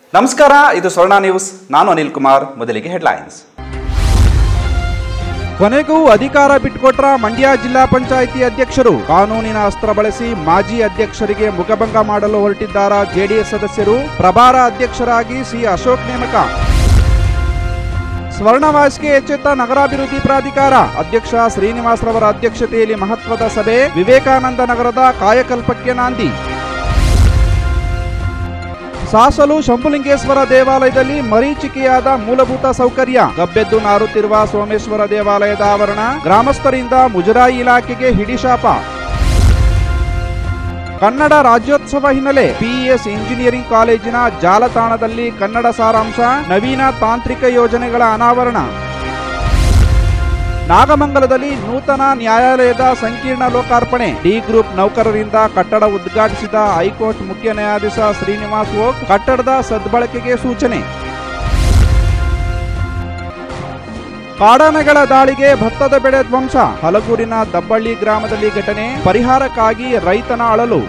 ನಮಸ್ಕಾರ ಇದು ಸ್ವರ್ಣ ನ್ಯೂಸ್ ನಾನು ಅನಿಲ್ ಕುಮಾರ್ ಮೊದಲಿಗೆ ಹೆಡ್ಲೈನ್ಸ್ ಕೊನೆಗೂ ಅಧಿಕಾರ ಬಿಟ್ಕೊಟ್ರ ಮಂಡ್ಯ ಜಿಲ್ಲಾ ಪಂಚಾಯಿತಿ ಅಧ್ಯಕ್ಷರು ಕಾನೂನಿನ ಅಸ್ತ್ರ ಬಳಸಿ ಮಾಜಿ ಅಧ್ಯಕ್ಷರಿಗೆ ಮುಖಭಂಗ ಮಾಡಲು ಹೊರಟಿದ್ದಾರ ಜೆಡಿಎಸ್ ಸದಸ್ಯರು ಪ್ರಭಾರ ಅಧ್ಯಕ್ಷರಾಗಿ ಸಿ ಅಶೋಕ್ ನೇಮಕ ಸ್ವರ್ಣವಾಸ್ಗೆ ಎಚ್ಚೆತ್ತ ನಗರಾಭಿವೃದ್ಧಿ ಪ್ರಾಧಿಕಾರ ಅಧ್ಯಕ್ಷ ಶ್ರೀನಿವಾಸ್ ರವರ ಅಧ್ಯಕ್ಷತೆಯಲ್ಲಿ ಮಹತ್ವದ ಸಭೆ ವಿವೇಕಾನಂದ ನಗರದ ಕಾಯಕಲ್ಪಕ್ಕೆ ನಾಂದಿ ಸಾಸಲು ಶಂಭುಲಿಂಗೇಶ್ವರ ದೇವಾಲಯದಲ್ಲಿ ಮರೀಚಿಕೆಯಾದ ಮೂಲಭೂತ ಸೌಕರ್ಯ ಗಬ್ಬೆದ್ದು ನಾರುತ್ತಿರುವ ಸೋಮೇಶ್ವರ ದೇವಾಲಯದ ಆವರಣ ಗ್ರಾಮಸ್ಥರಿಂದ ಮುಜರಾಯಿ ಇಲಾಖೆಗೆ ಹಿಡಿಶಾಪ ಕನ್ನಡ ರಾಜ್ಯೋತ್ಸವ ಹಿನ್ನೆಲೆ ಪಿಇಎಸ್ ಇಂಜಿನಿಯರಿಂಗ್ ಕಾಲೇಜಿನ ಜಾಲತಾಣದಲ್ಲಿ ಕನ್ನಡ ಸಾರಾಂಶ ನವೀನ ತಾಂತ್ರಿಕ ಯೋಜನೆಗಳ ಅನಾವರಣ ನಾಗಮಂಗಲದಲ್ಲಿ ನೂತನ ನ್ಯಾಯಾಲಯದ ಸಂಕೀರ್ಣ ಲೋಕಾರ್ಪಣೆ ಡಿ ಗ್ರೂಪ್ ನೌಕರರಿಂದ ಕಟ್ಟಡ ಉದ್ಘಾಟಿಸಿದ ಹೈಕೋರ್ಟ್ ಮುಖ್ಯ ನ್ಯಾಯಾಧೀಶ ಶ್ರೀನಿವಾಸ್ ಓಕ್ ಕಟ್ಟಡದ ಸದ್ಬಳಕೆಗೆ ಸೂಚನೆ ಕಾಡಾನೆಗಳ ದಾಳಿಗೆ ಭತ್ತದ ಬೆಳೆ ಧ್ವಂಸ ಹಲಗೂರಿನ ದಬ್ಬಳ್ಳಿ ಗ್ರಾಮದಲ್ಲಿ ಘಟನೆ ಪರಿಹಾರಕ್ಕಾಗಿ ರೈತನ ಅಳಲು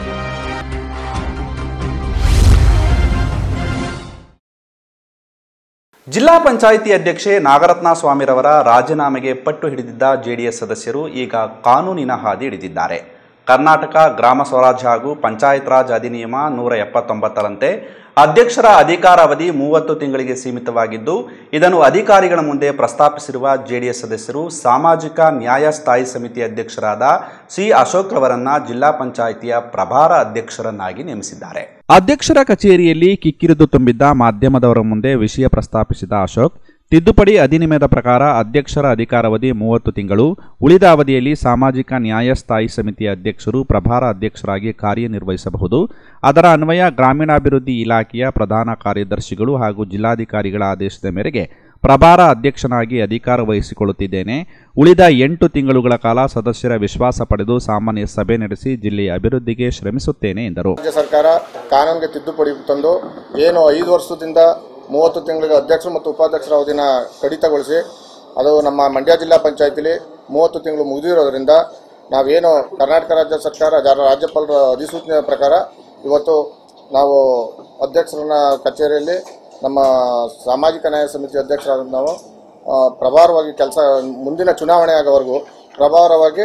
ಜಿಲ್ಲಾ ಪಂಚಾಯಿತಿ ಅಧ್ಯಕ್ಷೆ ನಾಗರತ್ನ ಸ್ವಾಮಿರವರ ರಾಜೀನಾಮೆಗೆ ಪಟ್ಟು ಹಿಡಿದಿದ್ದ ಜೆಡಿಎಸ್ ಸದಸ್ಯರು ಈಗ ಕಾನೂನಿನ ಹಾದಿ ಹಿಡಿದಿದ್ದಾರೆ ಕರ್ನಾಟಕ ಗ್ರಾಮ ಸ್ವರಾಜ್ಯ ಹಾಗೂ ಪಂಚಾಯತ್ ರಾಜ್ ಅಧಿನಿಯಮ ನೂರ ಎಪ್ಪತ್ತೊಂಬತ್ತರಂತೆ ಅಧ್ಯಕ್ಷರ ಅಧಿಕಾರಾವಧಿ ಮೂವತ್ತು ತಿಂಗಳಿಗೆ ಸೀಮಿತವಾಗಿದ್ದು ಇದನ್ನು ಅಧಿಕಾರಿಗಳ ಮುಂದೆ ಪ್ರಸ್ತಾಪಿಸಿರುವ ಜೆಡಿಎಸ್ ಸದಸ್ಯರು ಸಾಮಾಜಿಕ ನ್ಯಾಯ ಸ್ಥಾಯಿ ಸಮಿತಿ ಅಧ್ಯಕ್ಷರಾದ ಸಿ ಅಶೋಕ್ ರವರನ್ನ ಜಿಲ್ಲಾ ಪಂಚಾಯಿತಿಯ ಪ್ರಭಾರ ಅಧ್ಯಕ್ಷರನ್ನಾಗಿ ನೇಮಿಸಿದ್ದಾರೆ ಅಧ್ಯಕ್ಷರ ಕಚೇರಿಯಲ್ಲಿ ಕಿಕ್ಕಿರಿದು ತುಂಬಿದ್ದ ಮಾಧ್ಯಮದವರ ಮುಂದೆ ವಿಷಯ ಪ್ರಸ್ತಾಪಿಸಿದ ಅಶೋಕ್ ತಿದ್ದುಪಡಿ ಅಧಿನಿಯಮದ ಪ್ರಕಾರ ಅಧ್ಯಕ್ಷರ ಅಧಿಕಾರಾವಧಿ ಮೂವತ್ತು ತಿಂಗಳು ಉಳಿದ ಅವಧಿಯಲ್ಲಿ ಸಾಮಾಜಿಕ ನ್ಯಾಯ ಸ್ಥಾಯಿ ಸಮಿತಿಯ ಅಧ್ಯಕ್ಷರು ಪ್ರಭಾರ ಅಧ್ಯಕ್ಷರಾಗಿ ಕಾರ್ಯನಿರ್ವಹಿಸಬಹುದು ಅದರ ಅನ್ವಯ ಗ್ರಾಮೀಣಾಭಿವೃದ್ಧಿ ಇಲಾಖೆಯ ಪ್ರಧಾನ ಕಾರ್ಯದರ್ಶಿಗಳು ಹಾಗೂ ಜಿಲ್ಲಾಧಿಕಾರಿಗಳ ಆದೇಶದ ಮೇರೆಗೆ ಪ್ರಭಾರ ಅಧ್ಯಕ್ಷನಾಗಿ ಅಧಿಕಾರ ವಹಿಸಿಕೊಳ್ಳುತ್ತಿದ್ದೇನೆ ಉಳಿದ ಎಂಟು ತಿಂಗಳುಗಳ ಕಾಲ ಸದಸ್ಯರ ವಿಶ್ವಾಸ ಪಡೆದು ಸಾಮಾನ್ಯ ಸಭೆ ನಡೆಸಿ ಜಿಲ್ಲೆಯ ಅಭಿವೃದ್ಧಿಗೆ ಶ್ರಮಿಸುತ್ತೇನೆ ಎಂದರು ರಾಜ್ಯ ಸರ್ಕಾರ ಕಾನೂನಿಗೆ ತಿದ್ದುಪಡಿ ತಂದು ಏನು ಐದು ವರ್ಷದಿಂದ ಮೂವತ್ತು ತಿಂಗಳಿಗೆ ಅಧ್ಯಕ್ಷರು ಮತ್ತು ಉಪಾಧ್ಯಕ್ಷರ ಅವಧಿನ ಕಡಿತಗೊಳಿಸಿ ಅದು ನಮ್ಮ ಮಂಡ್ಯ ಜಿಲ್ಲಾ ಪಂಚಾಯತಿಲಿ ಮೂವತ್ತು ತಿಂಗಳು ಮುಗಿದಿರೋದ್ರಿಂದ ನಾವೇನು ಕರ್ನಾಟಕ ರಾಜ್ಯ ಸರ್ಕಾರ ಜಾ- ರಾಜ್ಯಪಾಲರ ಅಧಿಸೂಚನೆ ಪ್ರಕಾರ ಇವತ್ತು ನಾವು ಅಧ್ಯಕ್ಷರನ್ನ ಕಚೇರಿಯಲ್ಲಿ ನಮ್ಮ ಸಾಮಾಜಿಕ ನ್ಯಾಯ ಸಮಿತಿ ಅಧ್ಯಕ್ಷರಾದ ನಾವು ಆ, ಪ್ರಭಾರವಾಗಿ ಕೆಲಸ ಮುಂದಿನ ಚುನಾವಣೆ ಆಗೋವರೆಗೂ ಪ್ರಭಾರವಾಗಿ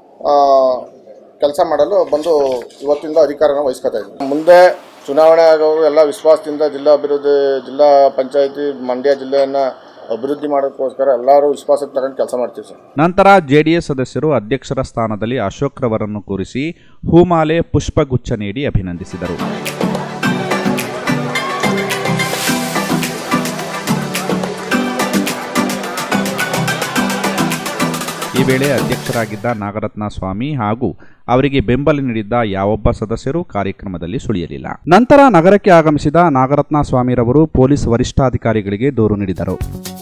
ಕೆಲಸ ಮಾಡಲು ಬಂದು ಇವತ್ತಿಂದ ಅಧಿಕಾರನ ವಹಿಸ್ಕೊತಾ ಇದ್ದೀವಿ ಮುಂದೆ ಚುನಾವಣೆ ಆಗೋರು ಎಲ್ಲ ವಿಶ್ವಾಸದಿಂದ ಜಿಲ್ಲಾ ಅಭಿವೃದ್ಧಿ ಜಿಲ್ಲಾ ಪಂಚಾಯತಿ ಮಂಡ್ಯ ಜಿಲ್ಲೆಯನ್ನು ಅಭಿವೃದ್ಧಿ ಮಾಡೋಕ್ಕೋಸ್ಕರ ಎಲ್ಲರೂ ವಿಶ್ವಾಸಕ್ಕೆ ತಗೊಂಡು ಕೆಲಸ ಮಾಡ್ತೀವಿ ಸರ್ ನಂತರ ಜೆಡಿಎಸ್ ಸದಸ್ಯರು ಅಧ್ಯಕ್ಷರ ಸ್ಥಾನದಲ್ಲಿ ಅಶೋಕ್ ರವರನ್ನು ಕೂರಿಸಿ ಹೂಮಾಲೆ ಪುಷ್ಪಗುಚ್ಛ ನೀಡಿ ಅಭಿನಂದಿಸಿದರು ಈ ವೇಳೆ ಅಧ್ಯಕ್ಷರಾಗಿದ್ದ ನಾಗರತ್ನ ಸ್ವಾಮಿ ಹಾಗೂ ಅವರಿಗೆ ಬೆಂಬಲ ನೀಡಿದ್ದ ಯಾವೊಬ್ಬ ಸದಸ್ಯರು ಕಾರ್ಯಕ್ರಮದಲ್ಲಿ ಸುಳಿಯಲಿಲ್ಲ ನಂತರ ನಗರಕ್ಕೆ ಆಗಮಿಸಿದ ನಾಗರತ್ನ ಸ್ವಾಮಿರವರು ಪೊಲೀಸ್ ವರಿಷ್ಠಾಧಿಕಾರಿಗಳಿಗೆ ದೂರು ನೀಡಿದರು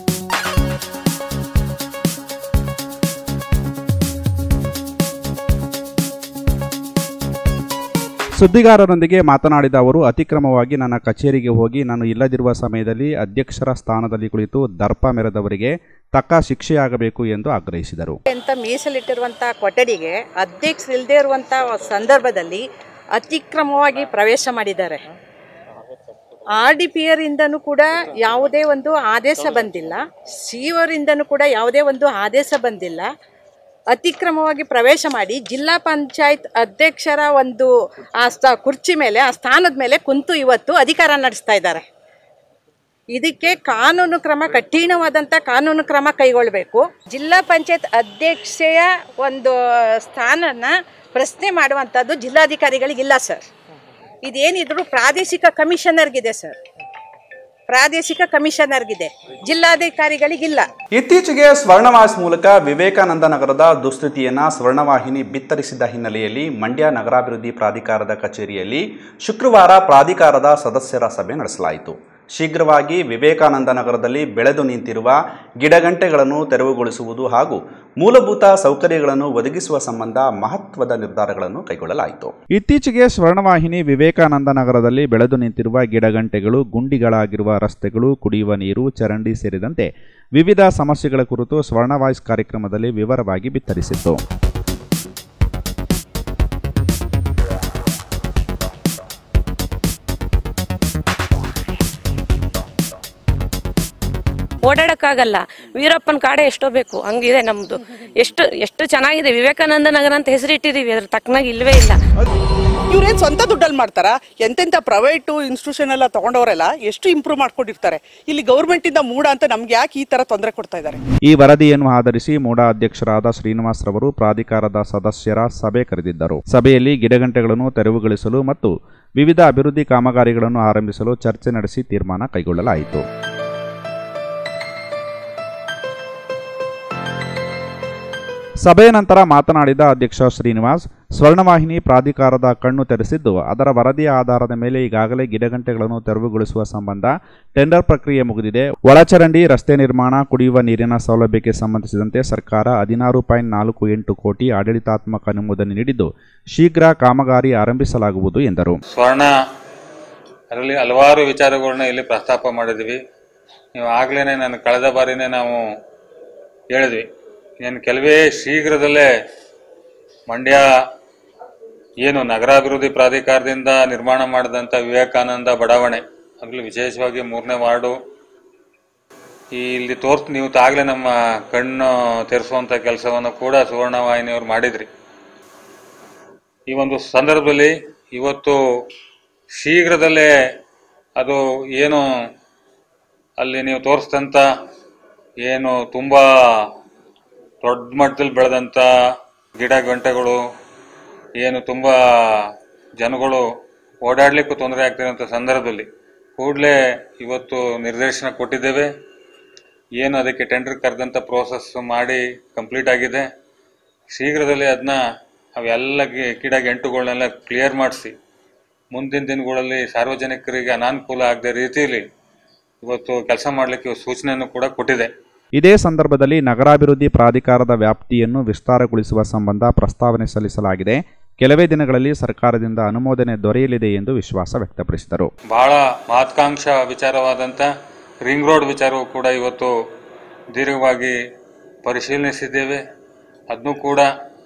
ಸುದ್ದಿಗಾರರೊಂದಿಗೆ ಮಾತನಾಡಿದ ಅವರು ಅತಿಕ್ರಮವಾಗಿ ನನ್ನ ಕಚೇರಿಗೆ ಹೋಗಿ ನಾನು ಇಲ್ಲದಿರುವ ಸಮಯದಲ್ಲಿ ಅಧ್ಯಕ್ಷರ ಸ್ಥಾನದಲ್ಲಿ ಕುಳಿತು ದರ್ಪ ಮೆರೆದವರಿಗೆ ತಕ್ಕ ಶಿಕ್ಷೆಯಾಗಬೇಕು ಎಂದು ಆಗ್ರಹಿಸಿದರು ಅಂತ ಮೀಸಲಿಟ್ಟಿರುವಂಥ ಕೊಠಡಿಗೆ ಅಧ್ಯಕ್ಷರು ಇಲ್ಲದೆ ಇರುವಂಥ ಸಂದರ್ಭದಲ್ಲಿ ಅತಿಕ್ರಮವಾಗಿ ಪ್ರವೇಶ ಮಾಡಿದ್ದಾರೆ ಆರ್ ಡಿ ಪಿ ಇಂದನೂ ಕೂಡ ಯಾವುದೇ ಒಂದು ಆದೇಶ ಬಂದಿಲ್ಲ ಸಿ ಅವರಿಂದನೂ ಕೂಡ ಯಾವುದೇ ಒಂದು ಆದೇಶ ಬಂದಿಲ್ಲ ಅತಿಕ್ರಮವಾಗಿ ಪ್ರವೇಶ ಮಾಡಿ ಜಿಲ್ಲಾ ಪಂಚಾಯತ್ ಅಧ್ಯಕ್ಷರ ಒಂದು ಆ ಸ್ಥ ಕುರ್ಚಿ ಮೇಲೆ ಆ ಸ್ಥಾನದ ಮೇಲೆ ಕುಂತು ಇವತ್ತು ಅಧಿಕಾರ ನಡೆಸ್ತಾ ಇದ್ದಾರೆ ಇದಕ್ಕೆ ಕಾನೂನು ಕ್ರಮ ಕಠಿಣವಾದಂಥ ಕಾನೂನು ಕ್ರಮ ಕೈಗೊಳ್ಳಬೇಕು ಜಿಲ್ಲಾ ಪಂಚಾಯತ್ ಅಧ್ಯಕ್ಷೆಯ ಒಂದು ಸ್ಥಾನನ ಪ್ರಶ್ನೆ ಮಾಡುವಂಥದ್ದು ಜಿಲ್ಲಾಧಿಕಾರಿಗಳಿಗಿಲ್ಲ ಸರ್ ಇದೇನಿದ್ರು ಪ್ರಾದೇಶಿಕ ಕಮಿಷನರ್ಗಿದೆ ಸರ್ ಪ್ರಾದೇಶಿಕ ಕಮಿಷನರ್ಗಿದೆ ಜಿಲ್ಲಾಧಿಕಾರಿಗಳಿಗಿಲ್ಲ ಇತ್ತೀಚೆಗೆ ಸ್ವರ್ಣವಾಸ್ ಮೂಲಕ ವಿವೇಕಾನಂದ ನಗರದ ದುಸ್ಥಿತಿಯನ್ನ ಸ್ವರ್ಣವಾಹಿನಿ ಬಿತ್ತರಿಸಿದ ಹಿನ್ನೆಲೆಯಲ್ಲಿ ಮಂಡ್ಯ ನಗರಾಭಿವೃದ್ಧಿ ಪ್ರಾಧಿಕಾರದ ಕಚೇರಿಯಲ್ಲಿ ಶುಕ್ರವಾರ ಪ್ರಾಧಿಕಾರದ ಸದಸ್ಯರ ಸಭೆ ನಡೆಸಲಾಯಿತು ಶೀಘ್ರವಾಗಿ ವಿವೇಕಾನಂದ ನಗರದಲ್ಲಿ ಬೆಳೆದು ನಿಂತಿರುವ ಗಿಡಗಂಟೆಗಳನ್ನು ತೆರವುಗೊಳಿಸುವುದು ಹಾಗೂ ಮೂಲಭೂತ ಸೌಕರ್ಯಗಳನ್ನು ಒದಗಿಸುವ ಸಂಬಂಧ ಮಹತ್ವದ ನಿರ್ಧಾರಗಳನ್ನು ಕೈಗೊಳ್ಳಲಾಯಿತು ಇತ್ತೀಚೆಗೆ ಸ್ವರ್ಣವಾಹಿನಿ ವಿವೇಕಾನಂದ ನಗರದಲ್ಲಿ ಬೆಳೆದು ನಿಂತಿರುವ ಗಿಡಗಂಟೆಗಳು ಗುಂಡಿಗಳಾಗಿರುವ ರಸ್ತೆಗಳು ಕುಡಿಯುವ ನೀರು ಚರಂಡಿ ಸೇರಿದಂತೆ ವಿವಿಧ ಸಮಸ್ಯೆಗಳ ಕುರಿತು ಸ್ವರ್ಣ ವಾಯ್ಸ್ ಕಾರ್ಯಕ್ರಮದಲ್ಲಿ ವಿವರವಾಗಿ ಬಿತ್ತರಿಸಿತ್ತು ಓಡಾಡಕ್ಕಾಗಲ್ಲ ವೀರಪ್ಪನ ಕಾಡೆ ಎಷ್ಟೋ ಬೇಕು ಹಂಗಿದೆ ನಮ್ದು ಎಷ್ಟು ಎಷ್ಟು ಚೆನ್ನಾಗಿದೆ ವಿವೇಕಾನಂದ ನಗರ ಅಂತ ಹೆಸರಿಟ್ಟಿದೀವಿ ಅದ್ರ ತಕ್ಕನಾಗಿ ಇಲ್ವೇ ಇಲ್ಲ ಇವ್ರೇನ್ ಸ್ವಂತ ದುಡ್ಡಲ್ಲಿ ಮಾಡ್ತಾರ ಎಂತೆಂತ ಪ್ರೈವೇಟ್ ಇನ್ಸ್ಟಿಟ್ಯೂಷನ್ ಎಲ್ಲ ತಗೊಂಡವರೆಲ್ಲ ಎಷ್ಟು ಇಂಪ್ರೂವ್ ಮಾಡ್ಕೊಂಡಿರ್ತಾರೆ ಇಲ್ಲಿ ಗೌರ್ಮೆಂಟ್ ಇಂದ ಮೂಡ ಅಂತ ನಮ್ಗೆ ಯಾಕೆ ಈ ತರ ತೊಂದರೆ ಕೊಡ್ತಾ ಇದ್ದಾರೆ ಈ ವರದಿಯನ್ನು ಆಧರಿಸಿ ಮೂಡಾ ಅಧ್ಯಕ್ಷರಾದ ಶ್ರೀನಿವಾಸ್ ರವರು ಪ್ರಾಧಿಕಾರದ ಸದಸ್ಯರ ಸಭೆ ಕರೆದಿದ್ದರು ಸಭೆಯಲ್ಲಿ ಗಿಡಗಂಟೆಗಳನ್ನು ತೆರವುಗೊಳಿಸಲು ಮತ್ತು ವಿವಿಧ ಅಭಿವೃದ್ಧಿ ಕಾಮಗಾರಿಗಳನ್ನು ಆರಂಭಿಸಲು ಚರ್ಚೆ ನಡೆಸಿ ತೀರ್ಮಾನ ಕೈಗೊಳ್ಳಲಾಯಿತು ಸಭೆಯ ನಂತರ ಮಾತನಾಡಿದ ಅಧ್ಯಕ್ಷ ಶ್ರೀನಿವಾಸ್ ಸ್ವರ್ಣವಾಹಿನಿ ಪ್ರಾಧಿಕಾರದ ಕಣ್ಣು ತೆರೆಸಿದ್ದು ಅದರ ವರದಿಯ ಆಧಾರದ ಮೇಲೆ ಈಗಾಗಲೇ ಗಿಡಗಂಟೆಗಳನ್ನು ತೆರವುಗೊಳಿಸುವ ಸಂಬಂಧ ಟೆಂಡರ್ ಪ್ರಕ್ರಿಯೆ ಮುಗಿದಿದೆ ಒಳಚರಂಡಿ ರಸ್ತೆ ನಿರ್ಮಾಣ ಕುಡಿಯುವ ನೀರಿನ ಸೌಲಭ್ಯಕ್ಕೆ ಸಂಬಂಧಿಸಿದಂತೆ ಸರ್ಕಾರ ಹದಿನಾರು ಪಾಯಿಂಟ್ ನಾಲ್ಕು ಎಂಟು ಕೋಟಿ ಆಡಳಿತಾತ್ಮಕ ಅನುಮೋದನೆ ನೀಡಿದ್ದು ಶೀಘ್ರ ಕಾಮಗಾರಿ ಆರಂಭಿಸಲಾಗುವುದು ಎಂದರು ಸ್ವರ್ಣ ಅದರಲ್ಲಿ ಹಲವಾರು ವಿಚಾರಗಳನ್ನ ಇಲ್ಲಿ ಪ್ರಸ್ತಾಪ ಮಾಡಿದ್ವಿ ನೀವು ಆಗ್ಲೇ ನಾನು ಕಳೆದ ಬಾರಿನೇ ನಾವು ಹೇಳಿದ್ವಿ ಏನು ಕೆಲವೇ ಶೀಘ್ರದಲ್ಲೇ ಮಂಡ್ಯ ಏನು ನಗರಾಭಿವೃದ್ಧಿ ಪ್ರಾಧಿಕಾರದಿಂದ ನಿರ್ಮಾಣ ಮಾಡಿದಂಥ ವಿವೇಕಾನಂದ ಬಡಾವಣೆ ಅದರಲ್ಲಿ ವಿಶೇಷವಾಗಿ ಮೂರನೇ ವಾರ್ಡು ಈ ಇಲ್ಲಿ ತೋರ್ಸ್ ನೀವು ತಾಗಲೇ ನಮ್ಮ ಕಣ್ಣು ತೆರೆಸುವಂಥ ಕೆಲಸವನ್ನು ಕೂಡ ಸುವರ್ಣ ವಾಹಿನಿಯವರು ಮಾಡಿದ್ರಿ ಈ ಒಂದು ಸಂದರ್ಭದಲ್ಲಿ ಇವತ್ತು ಶೀಘ್ರದಲ್ಲೇ ಅದು ಏನು ಅಲ್ಲಿ ನೀವು ತೋರಿಸಿದಂಥ ಏನು ತುಂಬ ದೊಡ್ಡ ಮಟ್ಟದಲ್ಲಿ ಬೆಳೆದಂಥ ಗಿಡ ಗಂಟೆಗಳು ಏನು ತುಂಬ ಜನಗಳು ಓಡಾಡಲಿಕ್ಕೂ ತೊಂದರೆ ಆಗ್ತಿರೋಂಥ ಸಂದರ್ಭದಲ್ಲಿ ಕೂಡಲೇ ಇವತ್ತು ನಿರ್ದೇಶನ ಕೊಟ್ಟಿದ್ದೇವೆ ಏನು ಅದಕ್ಕೆ ಟೆಂಡರ್ ಕರೆದಂಥ ಪ್ರೋಸೆಸ್ ಮಾಡಿ ಕಂಪ್ಲೀಟ್ ಆಗಿದೆ ಶೀಘ್ರದಲ್ಲೇ ಅದನ್ನ ಅವೆಲ್ಲ ಗಿ- ಗಿಡ ಗಂಟುಗಳನ್ನೆಲ್ಲ ಕ್ಲಿಯರ್ ಮಾಡಿಸಿ ಮುಂದಿನ ದಿನಗಳಲ್ಲಿ ಸಾರ್ವಜನಿಕರಿಗೆ ಅನಾನುಕೂಲ ಆಗದ ರೀತಿಯಲ್ಲಿ ಇವತ್ತು ಕೆಲಸ ಮಾಡಲಿಕ್ಕೆ ಸೂಚನೆಯನ್ನು ಕೂಡ ಕೊಟ್ಟಿದೆ ಇದೇ ಸಂದರ್ಭದಲ್ಲಿ ನಗರಾಭಿವೃದ್ಧಿ ಪ್ರಾಧಿಕಾರದ ವ್ಯಾಪ್ತಿಯನ್ನು ವಿಸ್ತಾರಗೊಳಿಸುವ ಸಂಬಂಧ ಪ್ರಸ್ತಾವನೆ ಸಲ್ಲಿಸಲಾಗಿದೆ ಕೆಲವೇ ದಿನಗಳಲ್ಲಿ ಸರ್ಕಾರದಿಂದ ಅನುಮೋದನೆ ದೊರೆಯಲಿದೆ ಎಂದು ವಿಶ್ವಾಸ ವ್ಯಕ್ತಪಡಿಸಿದರು ಬಹಳ ಮಹತ್ಕಾಂಕ್ಷ ವಿಚಾರವಾದಂಥ ರಿಂಗ್ ರೋಡ್ ವಿಚಾರವೂ ಕೂಡ ಇವತ್ತು ದೀರ್ಘವಾಗಿ ಪರಿಶೀಲಿಸಿದ್ದೇವೆ ಅದನ್ನು ಕೂಡ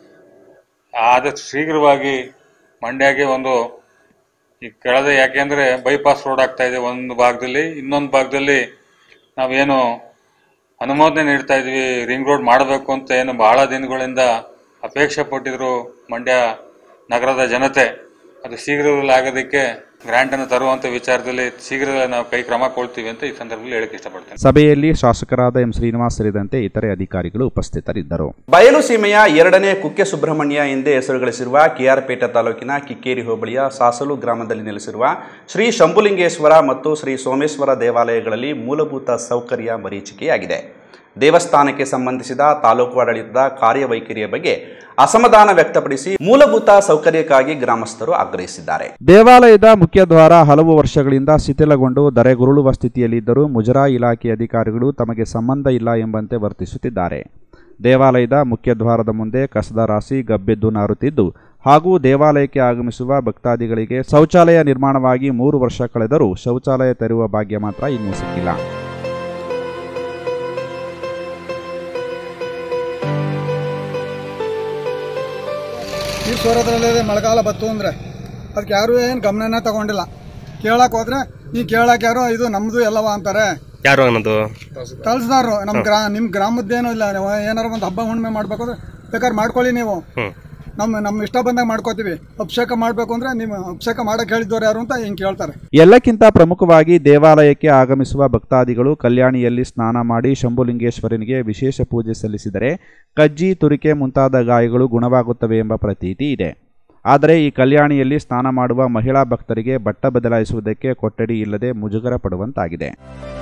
ಆದಷ್ಟು ಶೀಘ್ರವಾಗಿ ಮಂಡ್ಯಗೆ ಒಂದು ಈ ಕೆಳದೆ ಯಾಕೆಂದ್ರೆ ಬೈಪಾಸ್ ರೋಡ್ ಆಗ್ತಾ ಇದೆ ಒಂದು ಭಾಗದಲ್ಲಿ ಇನ್ನೊಂದು ಭಾಗದಲ್ಲಿ ನಾವೇನು ಅನುಮೋದನೆ ನೀಡ್ತಾ ಇದ್ವಿ ರಿಂಗ್ ರೋಡ್ ಮಾಡಬೇಕು ಅಂತ ಏನು ಬಹಳ ದಿನಗಳಿಂದ ಅಪೇಕ್ಷೆ ಪಟ್ಟಿದ್ರು ಮಂಡ್ಯ ನಗರದ ಜನತೆ ಅದು ಶೀಘ್ರದಲ್ಲಿ ಆಗೋದಕ್ಕೆ ಗ್ರಾಂಟ್ ಅನ್ನು ತರುವಂತ ವಿಚಾರದಲ್ಲಿ ಶೀಘ್ರದಲ್ಲೇ ನಾವು ಕೈ ಕ್ರಮ ಕೊಳ್ತೀವಿ ಅಂತ ಈ ಸಂದರ್ಭದಲ್ಲಿ ಹೇಳಕ್ಕೆ ಇಷ್ಟಪಡ್ತೇನೆ ಸಭೆಯಲ್ಲಿ ಶಾಸಕರಾದ ಎಂ ಶ್ರೀನಿವಾಸ್ ಸೇರಿದಂತೆ ಇತರೆ ಅಧಿಕಾರಿಗಳು ಉಪಸ್ಥಿತರಿದ್ದರು ಬಯಲು ಸೀಮೆಯ ಎರಡನೇ ಕುಕ್ಕೆ ಸುಬ್ರಹ್ಮಣ್ಯ ಎಂದೇ ಹೆಸರು ಗಳಿಸಿರುವ ಕೆಆರ್ಪೇಟೆ ತಾಲೂಕಿನ ಕಿಕ್ಕೇರಿ ಹೋಬಳಿಯ ಸಾಸಲು ಗ್ರಾಮದಲ್ಲಿ ನೆಲೆಸಿರುವ ಶ್ರೀ ಶಂಭುಲಿಂಗೇಶ್ವರ ಮತ್ತು ಶ್ರೀ ಸೋಮೇಶ್ವರ ದೇವಾಲಯಗಳಲ್ಲಿ ಮೂಲಭೂತ ಸೌಕರ್ಯ ಮರೀಚಿಕೆಯಾಗಿದೆ ದೇವಸ್ಥಾನಕ್ಕೆ ಸಂಬಂಧಿಸಿದ ತಾಲೂಕು ಆಡಳಿತದ ಕಾರ್ಯವೈಖರಿಯ ಬಗ್ಗೆ ಅಸಮಾಧಾನ ವ್ಯಕ್ತಪಡಿಸಿ ಮೂಲಭೂತ ಸೌಕರ್ಯಕ್ಕಾಗಿ ಗ್ರಾಮಸ್ಥರು ಆಗ್ರಹಿಸಿದ್ದಾರೆ ದೇವಾಲಯದ ಮುಖ್ಯ ದ್ವಾರ ಹಲವು ವರ್ಷಗಳಿಂದ ಶಿಥಿಲಗೊಂಡು ಧರೆಗುರುಳುವ ಸ್ಥಿತಿಯಲ್ಲಿದ್ದರೂ ಮುಜರಾಯಿ ಇಲಾಖೆ ಅಧಿಕಾರಿಗಳು ತಮಗೆ ಸಂಬಂಧ ಇಲ್ಲ ಎಂಬಂತೆ ವರ್ತಿಸುತ್ತಿದ್ದಾರೆ ದೇವಾಲಯದ ಮುಖ್ಯ ದ್ವಾರದ ಮುಂದೆ ಕಸದ ರಾಶಿ ಗಬ್ಬೆದ್ದು ನಾರುತ್ತಿದ್ದು ಹಾಗೂ ದೇವಾಲಯಕ್ಕೆ ಆಗಮಿಸುವ ಭಕ್ತಾದಿಗಳಿಗೆ ಶೌಚಾಲಯ ನಿರ್ಮಾಣವಾಗಿ ಮೂರು ವರ್ಷ ಕಳೆದರೂ ಶೌಚಾಲಯ ತೆರೆಯುವ ಭಾಗ್ಯ ಮಾತ್ರ ಇನ್ನೂ ಸಿಕ್ಕಿಲ್ಲ ನೀರು ಸೋರೋದ್ರಲ್ಲೇ ಮಳೆಗಾಲ ಬತ್ತು ಅಂದರೆ ಅದಕ್ಕೆ ಯಾರು ಏನು ಗಮನನೇ ತಗೊಂಡಿಲ್ಲ ಕೇಳಕ್ಕೆ ಹೋದ್ರೆ ನೀವು ಕೇಳಕ್ಕೆ ಯಾರು ಇದು ನಮ್ದು ಎಲ್ಲವ ಅಂತಾರೆ ಯಾರು ಅನ್ನೋದು ಕಳ್ಸ್ದಾರು ನಮ್ಮ ಗ್ರಾ ನಿಮ್ಮ ಗ್ರಾಮದ್ದೇನೂ ಇಲ್ಲ ನೀವು ಏನಾರ ಒಂದು ಹಬ್ಬ ಹುಣ್ಣಿಮೆ ಮಾಡ್ಬೇಕು ಅಂದ್ರೆ ಬೇಕಾದ್ರೆ ಮಾಡ್ಕೊಳ್ಳಿ ನೀವು ಹ್ಮ್ ನಮ್ಮ ನಮ್ಮ ಇಷ್ಟ ಬಂದಾಗ ಮಾಡ್ಕೋತೀವಿ ಅಭಿಷೇಕ ಮಾಡಬೇಕು ಅಂದ್ರೆ ನೀವು ಅಭಿಷೇಕ ಮಾಡಕ್ಕೆ ಹೇಳಿದವ್ರು ಯಾರು ಅಂತ ಹಿಂಗೆ ಕೇಳ್ತಾರೆ ಎಲ್ಲಕ್ಕಿಂತ ಪ್ರಮುಖವಾಗಿ ದೇವಾಲಯಕ್ಕೆ ಆಗಮಿಸುವ ಭಕ್ತಾದಿಗಳು ಕಲ್ಯಾಣಿಯಲ್ಲಿ ಸ್ನಾನ ಮಾಡಿ ಶಂಭುಲಿಂಗೇಶ್ವರನಿಗೆ ವಿಶೇಷ ಪೂಜೆ ಸಲ್ಲಿಸಿದರೆ ಕಜ್ಜಿ ತುರಿಕೆ ಮುಂತಾದ ಗಾಯಗಳು ಗುಣವಾಗುತ್ತವೆ ಎಂಬ ಪ್ರತೀತಿ ಇದೆ ಆದರೆ ಈ ಕಲ್ಯಾಣಿಯಲ್ಲಿ ಸ್ನಾನ ಮಾಡುವ ಮಹಿಳಾ ಭಕ್ತರಿಗೆ ಬಟ್ಟ ಬದಲಾಯಿಸುವುದಕ್ಕೆ ಕೊಠಡಿ ಇಲ್ಲದೆ ಮುಜುಗರ ಪಡುವಂತಾಗಿದೆ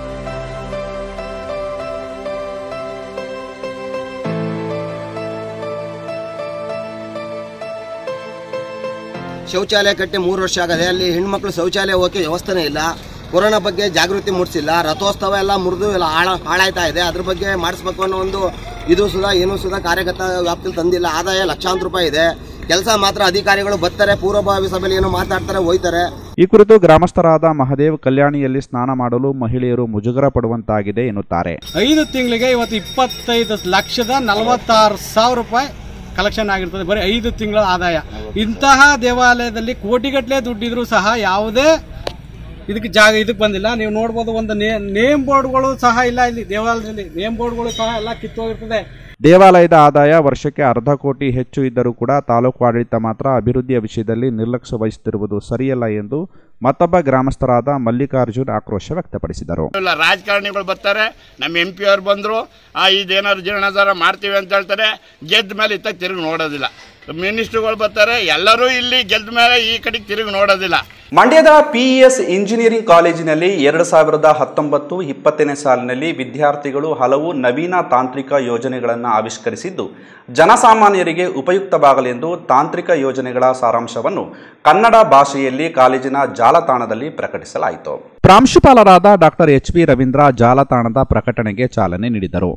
ಶೌಚಾಲಯ ಕಟ್ಟಿ ಮೂರು ವರ್ಷ ಆಗದೆ ಅಲ್ಲಿ ಹೆಣ್ಮಕ್ಳು ಶೌಚಾಲಯ ಹೋಗಕ್ಕೆ ವ್ಯವಸ್ಥೆನೇ ಇಲ್ಲ ಕೊರೋನಾ ಬಗ್ಗೆ ಜಾಗೃತಿ ಮೂಡಿಸಿಲ್ಲ ರಥೋತ್ಸವ ಎಲ್ಲ ಮುರಿದು ಎಲ್ಲ ಹಾಳ ಹಾಳಾಯ್ತಾ ಇದೆ ಅದ್ರ ಬಗ್ಗೆ ಮಾಡಿಸ್ಬೇಕು ಅನ್ನೋ ಒಂದು ಇದು ಸುಧಾ ಏನು ಸುಧಾ ಕಾರ್ಯಗತ ವ್ಯಾಪ್ತಿಲಿ ತಂದಿಲ್ಲ ಆದಾಯ ಲಕ್ಷಾಂತರ ರೂಪಾಯಿ ಇದೆ ಕೆಲಸ ಮಾತ್ರ ಅಧಿಕಾರಿಗಳು ಬರ್ತಾರೆ ಪೂರ್ವಭಾವಿ ಸಭೆಯಲ್ಲಿ ಏನೋ ಮಾತಾಡ್ತಾರೆ ಹೋಯ್ತಾರೆ ಈ ಕುರಿತು ಗ್ರಾಮಸ್ಥರಾದ ಮಹದೇವ್ ಕಲ್ಯಾಣಿಯಲ್ಲಿ ಸ್ನಾನ ಮಾಡಲು ಮಹಿಳೆಯರು ಮುಜುಗರ ಪಡುವಂತಾಗಿದೆ ಎನ್ನುತ್ತಾರೆ ಐದು ತಿಂಗಳಿಗೆ ಇವತ್ತು ಇಪ್ಪತ್ತೈದು ಲಕ್ಷದ ನಲವತ್ತಾರು ಸಾವಿರ ರೂಪಾಯಿ ಕಲೆಕ್ಷನ್ ಆಗಿರ್ತದೆ ಬರೀ ಐದು ತಿಂಗಳ ಆದಾಯ ಇಂತಹ ದೇವಾಲಯದಲ್ಲಿ ಕೋಟಿಗಟ್ಟಲೆ ದುಡ್ಡಿದ್ರು ಸಹ ಯಾವುದೇ ಇದಕ್ಕೆ ಜಾಗ ಇದಕ್ಕೆ ಬಂದಿಲ್ಲ ನೀವು ನೋಡ್ಬೋದು ಒಂದು ನೇ ನೇಮ್ ಬೋರ್ಡ್ಗಳು ಸಹ ಇಲ್ಲ ಇಲ್ಲಿ ದೇವಾಲಯದಲ್ಲಿ ನೇಮ್ ಬೋರ್ಡ್ಗಳು ಸಹ ಎಲ್ಲ ಕಿತ್ತೋಗಿರ್ತದೆ ದೇವಾಲಯದ ಆದಾಯ ವರ್ಷಕ್ಕೆ ಅರ್ಧ ಕೋಟಿ ಹೆಚ್ಚು ಇದ್ದರೂ ಕೂಡ ತಾಲೂಕು ಆಡಳಿತ ಮಾತ್ರ ಅಭಿವೃದ್ಧಿಯ ವಿಷಯದಲ್ಲಿ ನಿರ್ಲಕ್ಷ್ಯ ವಹಿಸುತ್ತಿರುವುದು ಸರಿಯಲ್ಲ ಎಂದು ಮತ್ತೊಬ್ಬ ಗ್ರಾಮಸ್ಥರಾದ ಮಲ್ಲಿಕಾರ್ಜುನ್ ಆಕ್ರೋಶ ವ್ಯಕ್ತಪಡಿಸಿದರು ಇಲ್ಲ ರಾಜಕಾರಣಿಗಳು ಬರ್ತಾರೆ ನಮ್ಮ ಎಂ ಪಿ ಅವ್ರು ಬಂದರು ಆ ಇದೇನಾದ್ರು ಜೀರ್ಣೋದ್ಧಾರ ಮಾಡ್ತೀವಿ ಅಂತ ಹೇಳ್ತಾರೆ ಗೆದ್ದ ಮೇಲೆ ಇತ್ತ ತಿರುಗಿ ನೋಡೋದಿಲ್ಲ ಮಿನಿಸ್ಟ್ರುಗಳು ಬರ್ತಾರೆ ಎಲ್ಲರೂ ಇಲ್ಲಿ ಗೆದ್ದ ಮೇಲೆ ಈ ಕಡೆಗೆ ತಿರುಗಿ ನೋಡೋದಿಲ್ಲ ಮಂಡ್ಯದ ಪಿಇಎಸ್ ಇಂಜಿನಿಯರಿಂಗ್ ಕಾಲೇಜಿನಲ್ಲಿ ಎರಡು ಸಾವಿರದ ಹತ್ತೊಂಬತ್ತು ಇಪ್ಪತ್ತನೇ ಸಾಲಿನಲ್ಲಿ ವಿದ್ಯಾರ್ಥಿಗಳು ಹಲವು ನವೀನ ತಾಂತ್ರಿಕ ಯೋಜನೆಗಳನ್ನು ಆವಿಷ್ಕರಿಸಿದ್ದು ಜನಸಾಮಾನ್ಯರಿಗೆ ಉಪಯುಕ್ತವಾಗಲೆಂದು ತಾಂತ್ರಿಕ ಯೋಜನೆಗಳ ಸಾರಾಂಶವನ್ನು ಕನ್ನಡ ಭಾಷೆಯಲ್ಲಿ ಕಾಲೇಜಿನ ಜಾಲತಾಣದಲ್ಲಿ ಪ್ರಕಟಿಸಲಾಯಿತು ಪ್ರಾಂಶುಪಾಲರಾದ ಡಾಕ್ಟರ್ ಎಚ್ ವಿ ರವೀಂದ್ರ ಜಾಲತಾಣದ ಪ್ರಕಟಣೆಗೆ ಚಾಲನೆ ನೀಡಿದರು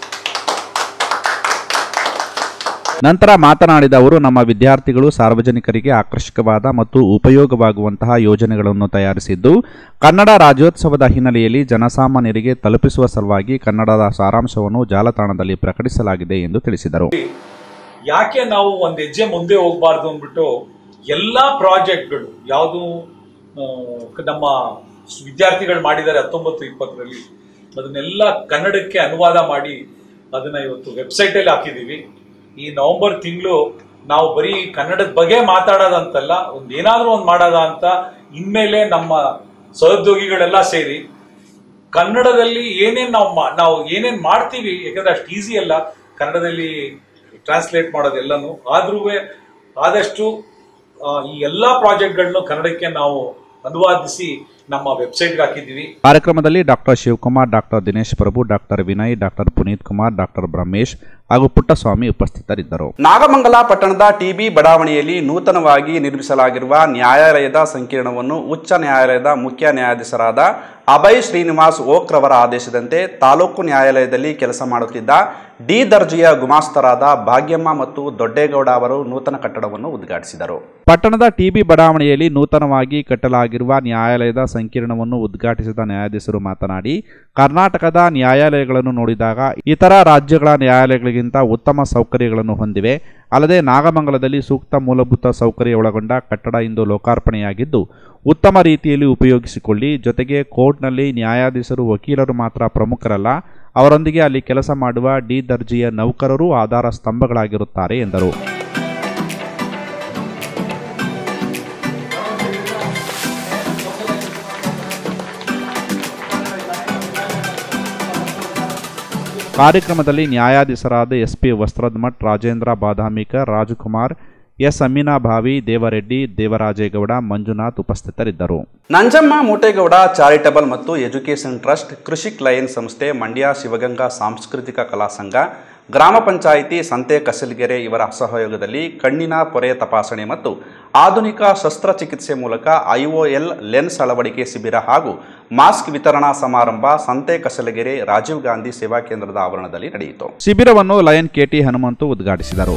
ನಂತರ ಮಾತನಾಡಿದ ಅವರು ನಮ್ಮ ವಿದ್ಯಾರ್ಥಿಗಳು ಸಾರ್ವಜನಿಕರಿಗೆ ಆಕರ್ಷಕವಾದ ಮತ್ತು ಉಪಯೋಗವಾಗುವಂತಹ ಯೋಜನೆಗಳನ್ನು ತಯಾರಿಸಿದ್ದು ಕನ್ನಡ ರಾಜ್ಯೋತ್ಸವದ ಹಿನ್ನೆಲೆಯಲ್ಲಿ ಜನಸಾಮಾನ್ಯರಿಗೆ ತಲುಪಿಸುವ ಸಲುವಾಗಿ ಕನ್ನಡದ ಸಾರಾಂಶವನ್ನು ಜಾಲತಾಣದಲ್ಲಿ ಪ್ರಕಟಿಸಲಾಗಿದೆ ಎಂದು ತಿಳಿಸಿದರು ಯಾಕೆ ನಾವು ಒಂದ್ ಹೆಜ್ಜೆ ಮುಂದೆ ಹೋಗ್ಬಾರ್ದು ಅಂದ್ಬಿಟ್ಟು ಎಲ್ಲಾ ಪ್ರಾಜೆಕ್ಟ್ಗಳು ಯಾವುದು ನಮ್ಮ ವಿದ್ಯಾರ್ಥಿಗಳು ಮಾಡಿದ್ದಾರೆ ಹತ್ತೊಂಬತ್ತು ಇಪ್ಪತ್ತರಲ್ಲಿ ಅದನ್ನೆಲ್ಲ ಕನ್ನಡಕ್ಕೆ ಅನುವಾದ ಮಾಡಿ ಅದನ್ನ ಇವತ್ತು ವೆಬ್ಸೈಟ್ ಅಲ್ಲಿ ಹಾಕಿದೀವಿ ಈ ನವೆಂಬರ್ ತಿಂಗಳು ನಾವು ಬರೀ ಕನ್ನಡದ ಬಗ್ಗೆ ಮಾತಾಡೋದಂತಲ್ಲ ಒಂದ್ ಏನಾದ್ರೂ ಒಂದ್ ಮಾಡೋದ ಅಂತ ಇನ್ಮೇಲೆ ನಮ್ಮ ಸಹೋದ್ಯೋಗಿಗಳೆಲ್ಲ ಸೇರಿ ಕನ್ನಡದಲ್ಲಿ ಏನೇನ್ ನಾವು ಮಾ- ನಾವು ಏನೇನ್ ಮಾಡ್ತೀವಿ ಯಾಕಂದ್ರೆ ಅಷ್ಟು ಈಸಿ ಅಲ್ಲ ಕನ್ನಡದಲ್ಲಿ ಟ್ರಾನ್ಸ್ಲೇಟ್ ಮಾಡೋದೆಲ್ಲನೂ ಆದ್ರೂ ಆದಷ್ಟು ಆ, ಈ ಎಲ್ಲಾ ಪ್ರಾಜೆಕ್ಟ್ಗಳನ್ನು ಕನ್ನಡಕ್ಕೆ ನಾವು ಅನುವಾದಿಸಿ ನಮ್ಮ ವೆಬ್ಸೈಟ್ಗೆ ಹಾಕಿದ್ದೀವಿ ಕಾರ್ಯಕ್ರಮದಲ್ಲಿ doctor Shivakumar doctor Dinesh Prabhu doctor Vinay doctor Puneeth Kumar doctor Brahmesh ಹಾಗೂ ಪುಟ್ಟಸ್ವಾಮಿ ಉಪಸ್ಥಿತರಿದ್ದರು ನಾಗಮಂಗಲ ಪಟ್ಟಣದ ಟಿಬಿ ಬಡಾವಣೆಯಲ್ಲಿ ನೂತನವಾಗಿ ನಿರ್ಮಿಸಲಾಗಿರುವ ನ್ಯಾಯಾಲಯದ ಸಂಕೀರ್ಣವನ್ನು ಉಚ್ಚ ನ್ಯಾಯಾಲಯದ ಮುಖ್ಯ ನ್ಯಾಯಾಧೀಶರಾದ ಅಭಯ್ ಶ್ರೀನಿವಾಸ್ ಓಕ್ರವರ ಆದೇಶದಂತೆ ತಾಲೂಕು ನ್ಯಾಯಾಲಯದಲ್ಲಿ ಕೆಲಸ ಮಾಡುತ್ತಿದ್ದ ಡಿ ದರ್ಜೆಯ ಗುಮಾಸ್ತರಾದ ಭಾಗ್ಯಮ್ಮ ಮತ್ತು ದೊಡ್ಡೇಗೌಡ ಅವರು ನೂತನ ಕಟ್ಟಡವನ್ನು ಉದ್ಘಾಟಿಸಿದರು ಪಟ್ಟಣದ ಟಿಬಿ ಬಡಾವಣೆಯಲ್ಲಿ ನೂತನವಾಗಿ ಕಟ್ಟಲಾಗಿರುವ ನ್ಯಾಯಾಲಯದ ಸಂಕೀರ್ಣವನ್ನು ಉದ್ಘಾಟಿಸಿದ ನ್ಯಾಯಾಧೀಶರು ಮಾತನಾಡಿ ಕರ್ನಾಟಕದ ನ್ಯಾಯಾಲಯಗಳನ್ನು ನೋಡಿದಾಗ ಇತರ ರಾಜ್ಯಗಳ ನ್ಯಾಯಾಲಯಗಳಿಗಿಂತ ಉತ್ತಮ ಸೌಕರ್ಯಗಳನ್ನು ಹೊಂದಿವೆ ಅಲ್ಲದೆ ನಾಗಮಂಗಲದಲ್ಲಿ ಸೂಕ್ತ ಮೂಲಭೂತ ಸೌಕರ್ಯ ಒಳಗೊಂಡ ಕಟ್ಟಡ ಇಂದು ಲೋಕಾರ್ಪಣೆಯಾಗಿದ್ದು ಉತ್ತಮ ರೀತಿಯಲ್ಲಿ ಉಪಯೋಗಿಸಿಕೊಳ್ಳಿ ಜೊತೆಗೆ ಕೋರ್ಟ್ನಲ್ಲಿ ನ್ಯಾಯಾಧೀಶರು ವಕೀಲರು ಮಾತ್ರ ಪ್ರಮುಖರಲ್ಲ ಅವರೊಂದಿಗೆ ಅಲ್ಲಿ ಕೆಲಸ ಮಾಡುವ ಡಿ ದರ್ಜೆಯ ನೌಕರರು ಆಧಾರ ಸ್ತಂಭಗಳಾಗಿರುತ್ತಾರೆ ಎಂದರು ಕಾರ್ಯಕ್ರಮದಲ್ಲಿ ನ್ಯಾಯಾಧೀಶರಾದ ಎಸ್ಪಿ ವಸ್ತ್ರದ್ಮಠ್ ರಾಜೇಂದ್ರ ಬಾದಾಮಿಕರ್ ರಾಜಕುಮಾರ್ ಎಸ್ ಅಮೀನಾ ಭಾವಿ ದೇವರೆಡ್ಡಿ ದೇವರಾಜೇಗೌಡ ಮಂಜುನಾಥ್ ಉಪಸ್ಥಿತರಿದ್ದರು ನಂಜಮ್ಮ ಮೂಟೇಗೌಡ ಚಾರಿಟಬಲ್ ಮತ್ತು ಎಜುಕೇಷನ್ ಟ್ರಸ್ಟ್ ಕೃಷಿಕ್ ಲಯನ್ ಸಂಸ್ಥೆ ಮಂಡ್ಯ ಶಿವಗಂಗಾ ಸಾಂಸ್ಕೃತಿಕ ಕಲಾ ಸಂಘ ಗ್ರಾಮ ಪಂಚಾಯಿತಿ ಸಂತೆ ಕಸಲ್ಗೆರೆ ಇವರ ಸಹಯೋಗದಲ್ಲಿ ಕಣ್ಣಿನ ಪೊರೆ ತಪಾಸಣೆ ಮತ್ತು ಆಧುನಿಕ ಶಸ್ತ್ರಚಿಕಿತ್ಸೆ ಮೂಲಕ ಐಒಎಲ್ ಲೆನ್ಸ್ ಅಳವಡಿಕೆ ಶಿಬಿರ ಹಾಗೂ ಮಾಸ್ಕ್ ವಿತರಣಾ ಸಮಾರಂಭ ಸಂತೆ ಕಸಲಗೆರೆ ರಾಜೀವ್ ಗಾಂಧಿ ಸೇವಾ ಕೇಂದ್ರದ ಆವರಣದಲ್ಲಿ ನಡೆಯಿತು ಶಿಬಿರವನ್ನು ಲಯನ್ ಕೆಟಿ ಹನುಮಂತು ಉದ್ಘಾಟಿಸಿದರು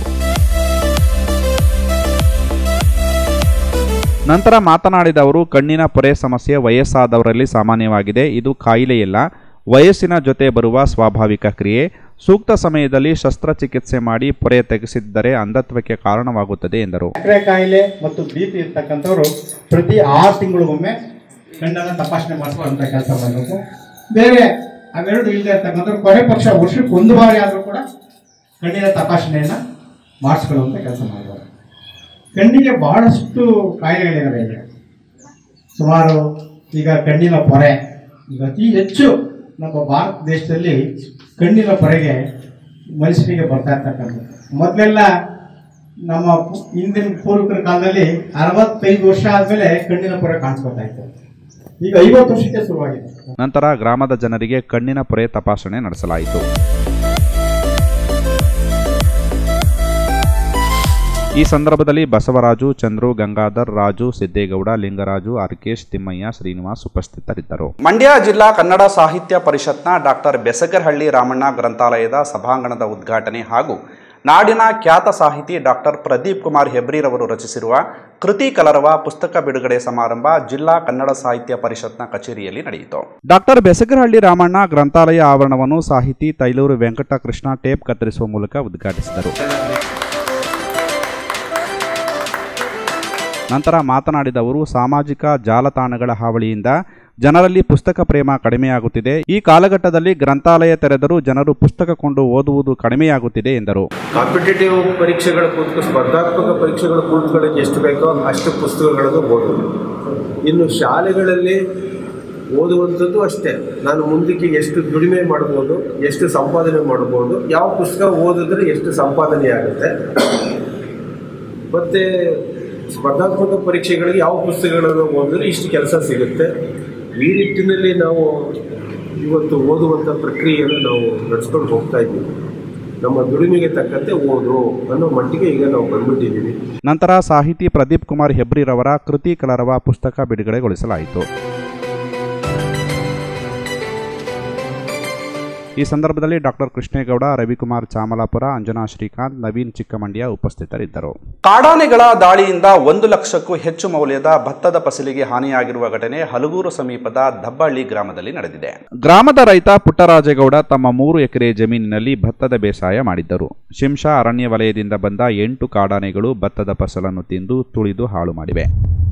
ನಂತರ ಮಾತನಾಡಿದ ಅವರು ಕಣ್ಣಿನ ಪೊರೆ ಸಮಸ್ಯೆ ವಯಸ್ಸಾದವರಲ್ಲಿ ಸಾಮಾನ್ಯವಾಗಿದೆ ಇದು ಕಾಯಿಲೆಯಲ್ಲ ವಯಸ್ಸಿನ ಜೊತೆ ಬರುವ ಸ್ವಾಭಾವಿಕ ಕ್ರಿಯೆ ಸೂಕ್ತ ಸಮಯದಲ್ಲಿ ಶಸ್ತ್ರಚಿಕಿತ್ಸೆ ಮಾಡಿ ಪೊರೆ ತೆಗೆಸಿದ್ದರೆ ಅಂಧತ್ವಕ್ಕೆ ಕಾರಣವಾಗುತ್ತದೆ ಎಂದರು ಸಕ್ಕರೆ ಕಾಯಿಲೆ ಮತ್ತು ಬಿ ಪಿ ಇರ್ತಕ್ಕಂಥವ್ರು ಪ್ರತಿ ಆರು ತಿಂಗಳಿಗೊಮ್ಮೆ ಕಣ್ಣನ್ನ ತಪಾಸಣೆ ಮಾಡಿಸುವಂತ ಕೆಲಸ ಮಾಡಬೇಕು ಬೇರೆ ಅವೆರಡು ಇಲ್ಲದೆ ಇರ್ತಕ್ಕಂಥವ್ರು ಕೊನೆ ಪಕ್ಷ ವರ್ಷಕ್ಕೆ ಒಂದು ಬಾರಿ ಆದರೂ ಕೂಡ ಕಣ್ಣಿನ ತಪಾಸಣೆಯನ್ನ ಮಾಡಿಸ್ಕೊಳ್ಳುವಂತ ಕೆಲಸ ಮಾಡಬೇಕು ಕಣ್ಣಿಗೆ ಬಹಳಷ್ಟು ಕಾಯಿಲೆಗಳಿವೆ ಈಗ ಸುಮಾರು ಈಗ ಕಣ್ಣಿನ ಪೊರೆ ಈಗ ಅತಿ ಹೆಚ್ಚು ನಮ್ಮ ಭಾರತ ದೇಶದಲ್ಲಿ ಕಣ್ಣಿನ ಪೊರೆಗೆ ಮನುಷ್ಯನಿಗೆ ಬರ್ತಾ ಇರ್ತಕ್ಕಂಥದ್ದು ಮೊದಲೆಲ್ಲ ನಮ್ಮ ಪು- ಹಿಂದಿನ ಪೂರ್ವಿಕರ ಕಾಲದಲ್ಲಿ ಅರವತ್ತೈದು ವರ್ಷ ಆದ್ಮೇಲೆ ಕಣ್ಣಿನ ಪೊರೆ ಕಾಣಿಸ್ಕೊತಾ ಇತ್ತು ಈಗ ಐವತ್ತು ವರ್ಷಕ್ಕೆ ಶುರುವಾಗಿದೆ ನಂತರ ಗ್ರಾಮದ ಜನರಿಗೆ ಕಣ್ಣಿನ ಪೊರೆ ತಪಾಸಣೆ ನಡೆಸಲಾಯಿತು ಈ ಸಂದರ್ಭದಲ್ಲಿ ಬಸವರಾಜು ಚಂದ್ರು ಗಂಗಾಧರ್ ರಾಜು ಸಿದ್ದೇಗೌಡ ಲಿಂಗರಾಜು ಅರ್ಕೇಶ್ ತಿಮ್ಮಯ್ಯ ಶ್ರೀನಿವಾಸ್ ಉಪಸ್ಥಿತರಿದ್ದರು ಮಂಡ್ಯ ಜಿಲ್ಲಾ ಕನ್ನಡ ಸಾಹಿತ್ಯ ಪರಿಷತ್ನ ಡಾಕ್ಟರ್ ಬೆಸಗರಹಳ್ಳಿ ರಾಮಣ್ಣ ಗ್ರಂಥಾಲಯದ ಸಭಾಂಗಣದ ಉದ್ಘಾಟನೆ ಹಾಗೂ ನಾಡಿನ ಖ್ಯಾತ ಸಾಹಿತಿ ಡಾಕ್ಟರ್ ಪ್ರದೀಪ್ ಕುಮಾರ್ ಹೆಬ್ರಿರವರು ರಚಿಸಿರುವ ಕೃತಿ ಕಲರವ ಪುಸ್ತಕ ಬಿಡುಗಡೆ ಸಮಾರಂಭ ಜಿಲ್ಲಾ ಕನ್ನಡ ಸಾಹಿತ್ಯ ಪರಿಷತ್ನ ಕಚೇರಿಯಲ್ಲಿ ನಡೆಯಿತು ಡಾಕ್ಟರ್ ಬೆಸಗರಹಳ್ಳಿ ರಾಮಣ್ಣ ಗ್ರಂಥಾಲಯ ಆವರಣವನ್ನು ಸಾಹಿತಿ ತೈಲೂರು ವೆಂಕಟಕೃಷ್ಣ ಟೇಪ್ ಕತ್ತರಿಸುವ ಮೂಲಕ ಉದ್ಘಾಟಿಸಿದರು ನಂತರ ಮಾತನಾಡಿದ ಅವರು ಸಾಮಾಜಿಕ ಜಾಲತಾಣಗಳ ಹಾವಳಿಯಿಂದ ಜನರಲ್ಲಿ ಪುಸ್ತಕ ಪ್ರೇಮ ಕಡಿಮೆಯಾಗುತ್ತಿದೆ ಈ ಕಾಲಘಟ್ಟದಲ್ಲಿ ಗ್ರಂಥಾಲಯ ತೆರೆದರೂ ಜನರು ಪುಸ್ತಕ ಕೊಂಡು ಓದುವುದು ಕಡಿಮೆಯಾಗುತ್ತಿದೆ ಎಂದರು ಕಾಂಪಿಟೇಟಿವ್ ಪರೀಕ್ಷೆಗಳ ಕೂತ್ಕೊ ಸ್ಪರ್ಧಾತ್ಮಕ ಪರೀಕ್ಷೆಗಳ ಕೂತ್ಕೊಳ್ಳೋಕೆ ಎಷ್ಟು ಬೇಕೋ ಅಷ್ಟು ಪುಸ್ತಕಗಳನ್ನು ಓದೋದು ಇನ್ನು ಶಾಲೆಗಳಲ್ಲಿ ಓದುವಂಥದ್ದು ಅಷ್ಟೇ ನಾನು ಮುಂದಕ್ಕೆ ಎಷ್ಟು ದುಡಿಮೆ ಮಾಡ್ಬೋದು ಎಷ್ಟು ಸಂಪಾದನೆ ಮಾಡ್ಬೋದು ಯಾವ ಪುಸ್ತಕ ಓದಿದ್ರೆ ಎಷ್ಟು ಸಂಪಾದನೆ ಆಗುತ್ತೆ ಮತ್ತು ಸ್ಪರ್ಧಾತ್ಮಕ ಪರೀಕ್ಷೆಗಳಿಗೆ ಯಾವ ಪುಸ್ತಕಗಳನ್ನು ಓದಿದ್ರೆ ಇಷ್ಟು ಕೆಲಸ ಸಿಗುತ್ತೆ ಈ ನಿಟ್ಟಿನಲ್ಲಿ ನಾವು ಇವತ್ತು ಓದುವಂಥ ಪ್ರಕ್ರಿಯೆಯನ್ನು ನಾವು ನಡೆಸ್ಕೊಂಡು ಹೋಗ್ತಾ ಇದ್ದೀವಿ ನಮ್ಮ ದುಡಿಮೆಗೆ ತಕ್ಕಂತೆ ಓದು ಅನ್ನೋ ಮಟ್ಟಿಗೆ ಈಗ ನಾವು ಬಂದ್ಬಿಟ್ಟಿದ್ದೀವಿ ನಂತರ ಸಾಹಿತಿ ಪ್ರದೀಪ್ ಕುಮಾರ್ ಹೆಬ್ರಿರವರ ಕೃತಿ ಕಲರವ ಪುಸ್ತಕ ಬಿಡುಗಡೆಗೊಳಿಸಲಾಯಿತು ಈ ಸಂದರ್ಭದಲ್ಲಿ ಡಾಕ್ಟರ್ ಕೃಷ್ಣೇಗೌಡ ರವಿಕುಮಾರ್ ಚಾಮಲಾಪುರ ಅಂಜನಾ ಶ್ರೀಕಾಂತ್ ನವೀನ್ ಚಿಕ್ಕಮಂಡ್ಯ ಉಪಸ್ಥಿತರಿದ್ದರು ಕಾಡಾನೆಗಳ ದಾಳಿಯಿಂದ ಒಂದು ಲಕ್ಷಕ್ಕೂ ಹೆಚ್ಚು ಮೌಲ್ಯದ ಭತ್ತದ ಫಸಲಿಗೆ ಹಾನಿಯಾಗಿರುವ ಘಟನೆ ಹಲಗೂರು ಸಮೀಪದ ದಬ್ಬಳ್ಳಿ ಗ್ರಾಮದಲ್ಲಿ ನಡೆದಿದೆ ಗ್ರಾಮದ ರೈತ ಪುಟ್ಟರಾಜೇಗೌಡ ತಮ್ಮ ಮೂರು ಎಕರೆ ಜಮೀನಿನಲ್ಲಿ ಭತ್ತದ ಬೇಸಾಯ ಮಾಡಿದ್ದರು ಶಿಂಷಾ ಅರಣ್ಯ ವಲಯದಿಂದ ಬಂದ ಎಂಟು ಕಾಡಾನೆಗಳು ಭತ್ತದ ಫಸಲನ್ನು ತಿಂದು ತುಳಿದು ಹಾಳು ಮಾಡಿವೆ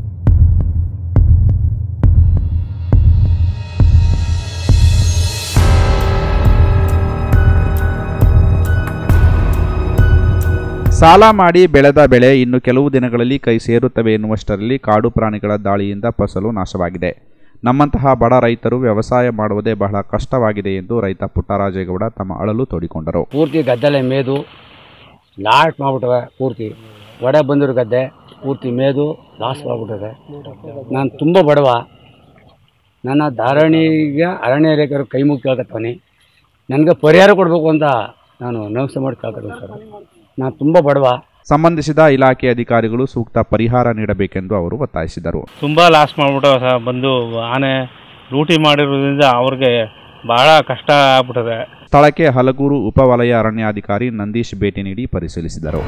ಸಾಲ ಮಾಡಿ ಬೆಳೆದ ಬೆಳೆ ಇನ್ನು ಕೆಲವು ದಿನಗಳಲ್ಲಿ ಕೈ ಸೇರುತ್ತವೆ ಎನ್ನುವಷ್ಟರಲ್ಲಿ ಕಾಡು ಪ್ರಾಣಿಗಳ ದಾಳಿಯಿಂದ ಫಸಲು ನಾಶವಾಗಿದೆ ನಮ್ಮಂತಹ ಬಡ ರೈತರು ವ್ಯವಸಾಯ ಮಾಡುವುದೇ ಬಹಳ ಕಷ್ಟವಾಗಿದೆ ಎಂದು ರೈತ ಪುಟ್ಟರಾಜೇಗೌಡ ತಮ್ಮ ಅಳಲು ತೋಡಿಕೊಂಡರು ಪೂರ್ತಿ ಗದ್ದೆಲೆ ಮೇದು ಲಾಟ್ ಮಾಡ್ಬಿಟ್ಟವೆ ಪೂರ್ತಿ ಒಡೆ ಬಂದಿರೋ ಗದ್ದೆ ಪೂರ್ತಿ ಮೇದು ಲಾಸ್ ಮಾಡ್ಬಿಟ್ಟಿದೆ ನಾನು ತುಂಬ ಬಡವ ನನ್ನ ಧಾರಣಿಗೆ ಅರಣ್ಯ ರೇಖರು ಕೈ ಮುಗಿ ಕೇಳ್ಕೊತಾನೆ ನನಗೆ ಪರಿಹಾರ ಕೊಡಬೇಕು ಅಂತ ನಾನು ನಮಸ್ತೆ ಮಾಡಿ ಕೇಳ್ಕೊತೀನಿ ಸರ್ ನಾನು ತುಂಬ ಬಡವ ಸಂಬಂಧಿಸಿದ ಇಲಾಖೆ ಅಧಿಕಾರಿಗಳು ಸೂಕ್ತ ಪರಿಹಾರ ನೀಡಬೇಕೆಂದು ಅವರು ಒತ್ತಾಯಿಸಿದರು ತುಂಬ ಲಾಸ್ ಮಾಡಿಬಿಟ್ಟು ಬಂದು ಆನೆ ಲೂಟಿ ಮಾಡಿರೋದ್ರಿಂದ ಅವ್ರಿಗೆ ಬಹಳ ಕಷ್ಟ ಆಗ್ಬಿಟ್ಟಿದೆ ಸ್ಥಳಕ್ಕೆ ಹಲಗೂರು ಉಪವಲಯ ಅರಣ್ಯಾಧಿಕಾರಿ ನಂದೀಶ್ ಭೇಟಿ ನೀಡಿ ಪರಿಶೀಲಿಸಿದರು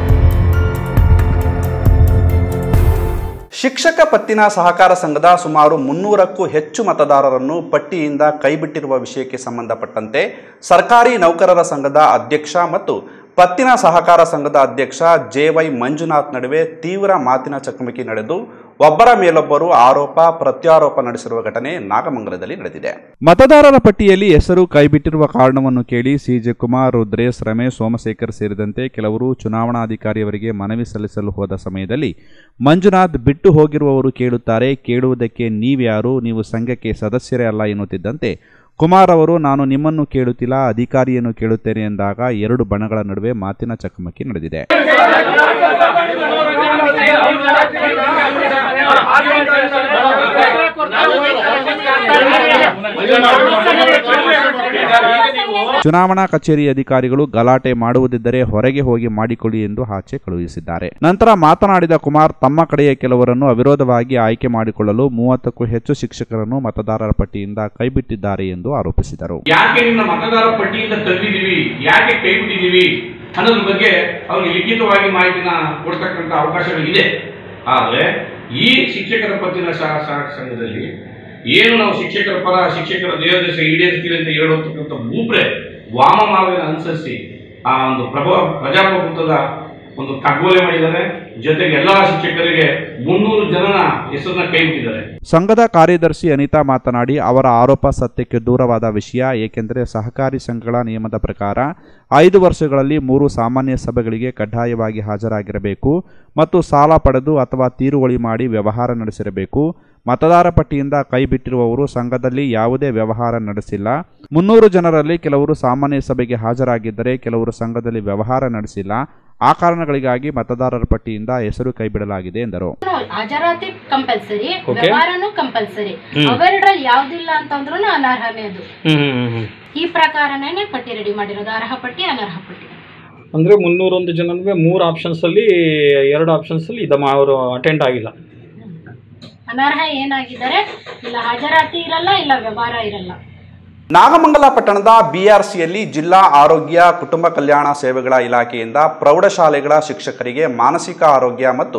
ಶಿಕ್ಷಕ ಪತ್ತಿನ ಸಹಕಾರ ಸಂಘದ ಸುಮಾರು ಮುನ್ನೂರಕ್ಕೂ ಹೆಚ್ಚು ಮತದಾರರನ್ನು ಪಟ್ಟಿಯಿಂದ ಕೈಬಿಟ್ಟಿರುವ ವಿಷಯಕ್ಕೆ ಸಂಬಂಧಪಟ್ಟಂತೆ ಸರ್ಕಾರಿ ನೌಕರರ ಸಂಘದ ಅಧ್ಯಕ್ಷ ಮತ್ತು ಪತ್ತಿನ ಸಹಕಾರ ಸಂಘದ ಅಧ್ಯಕ್ಷ ಜೆವೈ ಮಂಜುನಾಥ್ ನಡುವೆ ತೀವ್ರ ಮಾತಿನ ಚಕಮಕಿ ನಡೆದು ಒಬ್ಬರ ಮೇಲೊಬ್ಬರು ಆರೋಪ ಪ್ರತ್ಯಾರೋಪ ನಡೆಸಿರುವ ಘಟನೆ ನಾಗಮಂಗಲದಲ್ಲಿ ನಡೆದಿದೆ ಮತದಾರರ ಪಟ್ಟಿಯಲ್ಲಿ ಹೆಸರು ಕೈಬಿಟ್ಟಿರುವ ಕಾರಣವನ್ನು ಕೇಳಿ ಸಿಜೆ ಕುಮಾರ್ ರುದ್ರೇಶ್ ರಮೇಶ್ ಸೋಮಶೇಖರ್ ಸೇರಿದಂತೆ ಕೆಲವರು ಚುನಾವಣಾಧಿಕಾರಿಯವರಿಗೆ ಮನವಿ ಸಲ್ಲಿಸಲು ಹೋದ ಸಮಯದಲ್ಲಿ ಮಂಜುನಾಥ್ ಬಿಟ್ಟು ಹೋಗಿರುವವರು ಕೇಳುತ್ತಾರೆ ಕೇಳುವುದಕ್ಕೆ ನೀವ್ಯಾರು ನೀವು ಸಂಘಕ್ಕೆ ಸದಸ್ಯರೇ ಅಲ್ಲ ಎನ್ನುತ್ತಿದ್ದಂತೆ ಕುಮಾರ್ ಅವರು ನಾನು ನಿಮ್ಮನ್ನು ಕೇಳುತ್ತಿಲ್ಲ ಅಧಿಕಾರಿಯನ್ನು ಕೇಳುತ್ತೇನೆ ಎಂದಾಗ ಎರಡು ಬಣಗಳ ನಡುವೆ ಮಾತಿನ ಚಕಮಕಿ ನಡೆದಿದೆ ಚುನಾವಣಾ ಕಚೇರಿ ಅಧಿಕಾರಿಗಳು ಗಲಾಟೆ ಮಾಡುವುದಿದ್ದರೆ ಹೊರಗೆ ಹೋಗಿ ಮಾಡಿಕೊಳ್ಳಿ ಎಂದು ಆಚೆ ಕಳುಹಿಸಿದ್ದಾರೆ ನಂತರ ಮಾತನಾಡಿದ ಕುಮಾರ್ ತಮ್ಮ ಕಡೆಯ ಕೆಲವರನ್ನು ಅವಿರೋಧವಾಗಿ ಆಯ್ಕೆ ಮಾಡಿಕೊಳ್ಳಲು ಮೂವತ್ತಕ್ಕೂ ಹೆಚ್ಚು ಶಿಕ್ಷಕರನ್ನು ಮತದಾರರ ಪಟ್ಟಿಯಿಂದ ಕೈಬಿಟ್ಟಿದ್ದಾರೆ ಎಂದು ಆರೋಪಿಸಿದರು ಯಾಕೆ ನಿಮ್ಮ ಮತದಾರ ಪಟ್ಟಿಯಿಂದ ತೆಗೆದಿದ್ದೀವಿ ಯಾಕೆ ಕೈ ಬಿಟ್ಟಿದ್ದೀವಿ ಅನ್ನೋದ್ರ ಬಗ್ಗೆ ಅವ್ರಿಗೆ ಲಿಖಿತವಾಗಿ ಮಾಹಿತಿನ ಕೊಡ್ತಕ್ಕಂಥ ಅವಕಾಶಗಳಿದೆ ಆದರೆ ಈ ಶಿಕ್ಷಕರ ಪತ್ತಿನ ಸಹ- ಸಹ ಸಂಘದಲ್ಲಿ ಏನು ನಾವು ಶಿಕ್ಷಕರ ಪರ ಶಿಕ್ಷಕರ ದೇವದೇಶ ಈಡೇರಿಸ್ತೀವಿ ಅಂತ ಹೇಳುವಂತಕ್ಕಂಥ ಮೂಬ್ರೆ ವಾಮ ಮಾವಿನ ಅನುಸರಿಸಿ ಆ ಒಂದು ಪ್ರಭ ಪ್ರಜಾಪ್ರಭುತ್ವದ ಒಂದು ಕಗ್ಗೊಲೆ ಮಾಡಿದ್ದಾರೆ ಜೊತೆಗೆ ಎಲ್ಲ ಶಿಕ್ಷಕರಿಗೆ ಮುನ್ನೂರು ಜನನ ಹೆಸರನ್ನ ಕೈ ಬಿಟ್ಟಿದ್ದಾರೆ ಸಂಘದ ಕಾರ್ಯದರ್ಶಿ ಅನಿತಾ ಮಾತನಾಡಿ ಅವರ ಆರೋಪ ಸತ್ಯಕ್ಕೆ ದೂರವಾದ ವಿಷಯ ಏಕೆಂದರೆ ಸಹಕಾರಿ ಸಂಘಗಳ ನಿಯಮದ ಪ್ರಕಾರ ಐದು ವರ್ಷಗಳಲ್ಲಿ ಮೂರು ಸಾಮಾನ್ಯ ಸಭೆಗಳಿಗೆ ಕಡ್ಡಾಯವಾಗಿ ಹಾಜರಾಗಿರಬೇಕು ಮತ್ತು ಸಾಲ ಪಡೆದು ಅಥವಾ ತೀರುವಳಿ ಮಾಡಿ ವ್ಯವಹಾರ ನಡೆಸಿರಬೇಕು ಮತದಾರ ಪಟ್ಟಿಯಿಂದ ಕೈಬಿಟ್ಟಿರುವವರು ಸಂಘದಲ್ಲಿ ಯಾವುದೇ ವ್ಯವಹಾರ ನಡೆಸಿಲ್ಲ ಮುನ್ನೂರು ಜನರಲ್ಲಿ ಕೆಲವರು ಸಾಮಾನ್ಯ ಸಭೆಗೆ ಹಾಜರಾಗಿದ್ದರೆ ಕೆಲವರು ಸಂಘದಲ್ಲಿ ವ್ಯವಹಾರ ನಡೆಸಿಲ್ಲ ಆ ಕಾರಣಗಳಿಗಾಗಿ ಮತದಾರರ ಪಟ್ಟಿಯಿಂದ ಹೆಸರು ಕೈಬಿಡಲಾಗಿದೆ ಎಂದರು ಹಾಜರಾತಿ ಕಂಪಲ್ಸರಿ Okay. ವ್ಯವಹಾರನು ಕಂಪಲ್ಸರಿ ಹ್ಮ್. ಅವೆರಡರಲ್ಲಿ ಯಾವ್ದಿಲ್ಲ ಅಂತಂದ್ರೂ ಅನರ್ಹನೇ ಅದು ಹ್ಮ್ ಹ್ಮ್ ಹ್ಮ್ ಈ ಪ್ರಕಾರನೇ ಪಟ್ಟಿ ರೆಡಿ ಮಾಡಿರೋದು ಅರ್ಹ ಪಟ್ಟಿ ಅನರ್ಹ ಪಟ್ಟಿ ಅಂದ್ರೆ ಮುನ್ನೂರೊಂದು ಜನರಿಗೆ ಮೂರು ಆಪ್ಷನ್ಸ್ ಅಲ್ಲಿ ಎರಡು ಆಪ್ಷನ್ಸ್ ಅಲ್ಲಿ ಇದಮ್ಮ ಅವರು ಅಟೆಂಡ್ ಆಗಿಲ್ಲ ಅನರ್ಹ ಏನಾಗಿದ್ದಾರೆ ಇಲ್ಲ ಹಾಜರಾತಿ ಇರಲ್ಲ ಇಲ್ಲ ವ್ಯವಹಾರ ಇರಲ್ಲ ನಾಗಮಂಗಲ ಪಟ್ಟಣದ ಬಿಆರ್ಸಿಯಲ್ಲಿ ಜಿಲ್ಲಾ ಆರೋಗ್ಯ ಕುಟುಂಬ ಕಲ್ಯಾಣ ಸೇವೆಗಳ ಇಲಾಖೆಯಿಂದ ಪ್ರೌಢಶಾಲೆಗಳ ಶಿಕ್ಷಕರಿಗೆ ಮಾನಸಿಕ ಆರೋಗ್ಯ ಮತ್ತು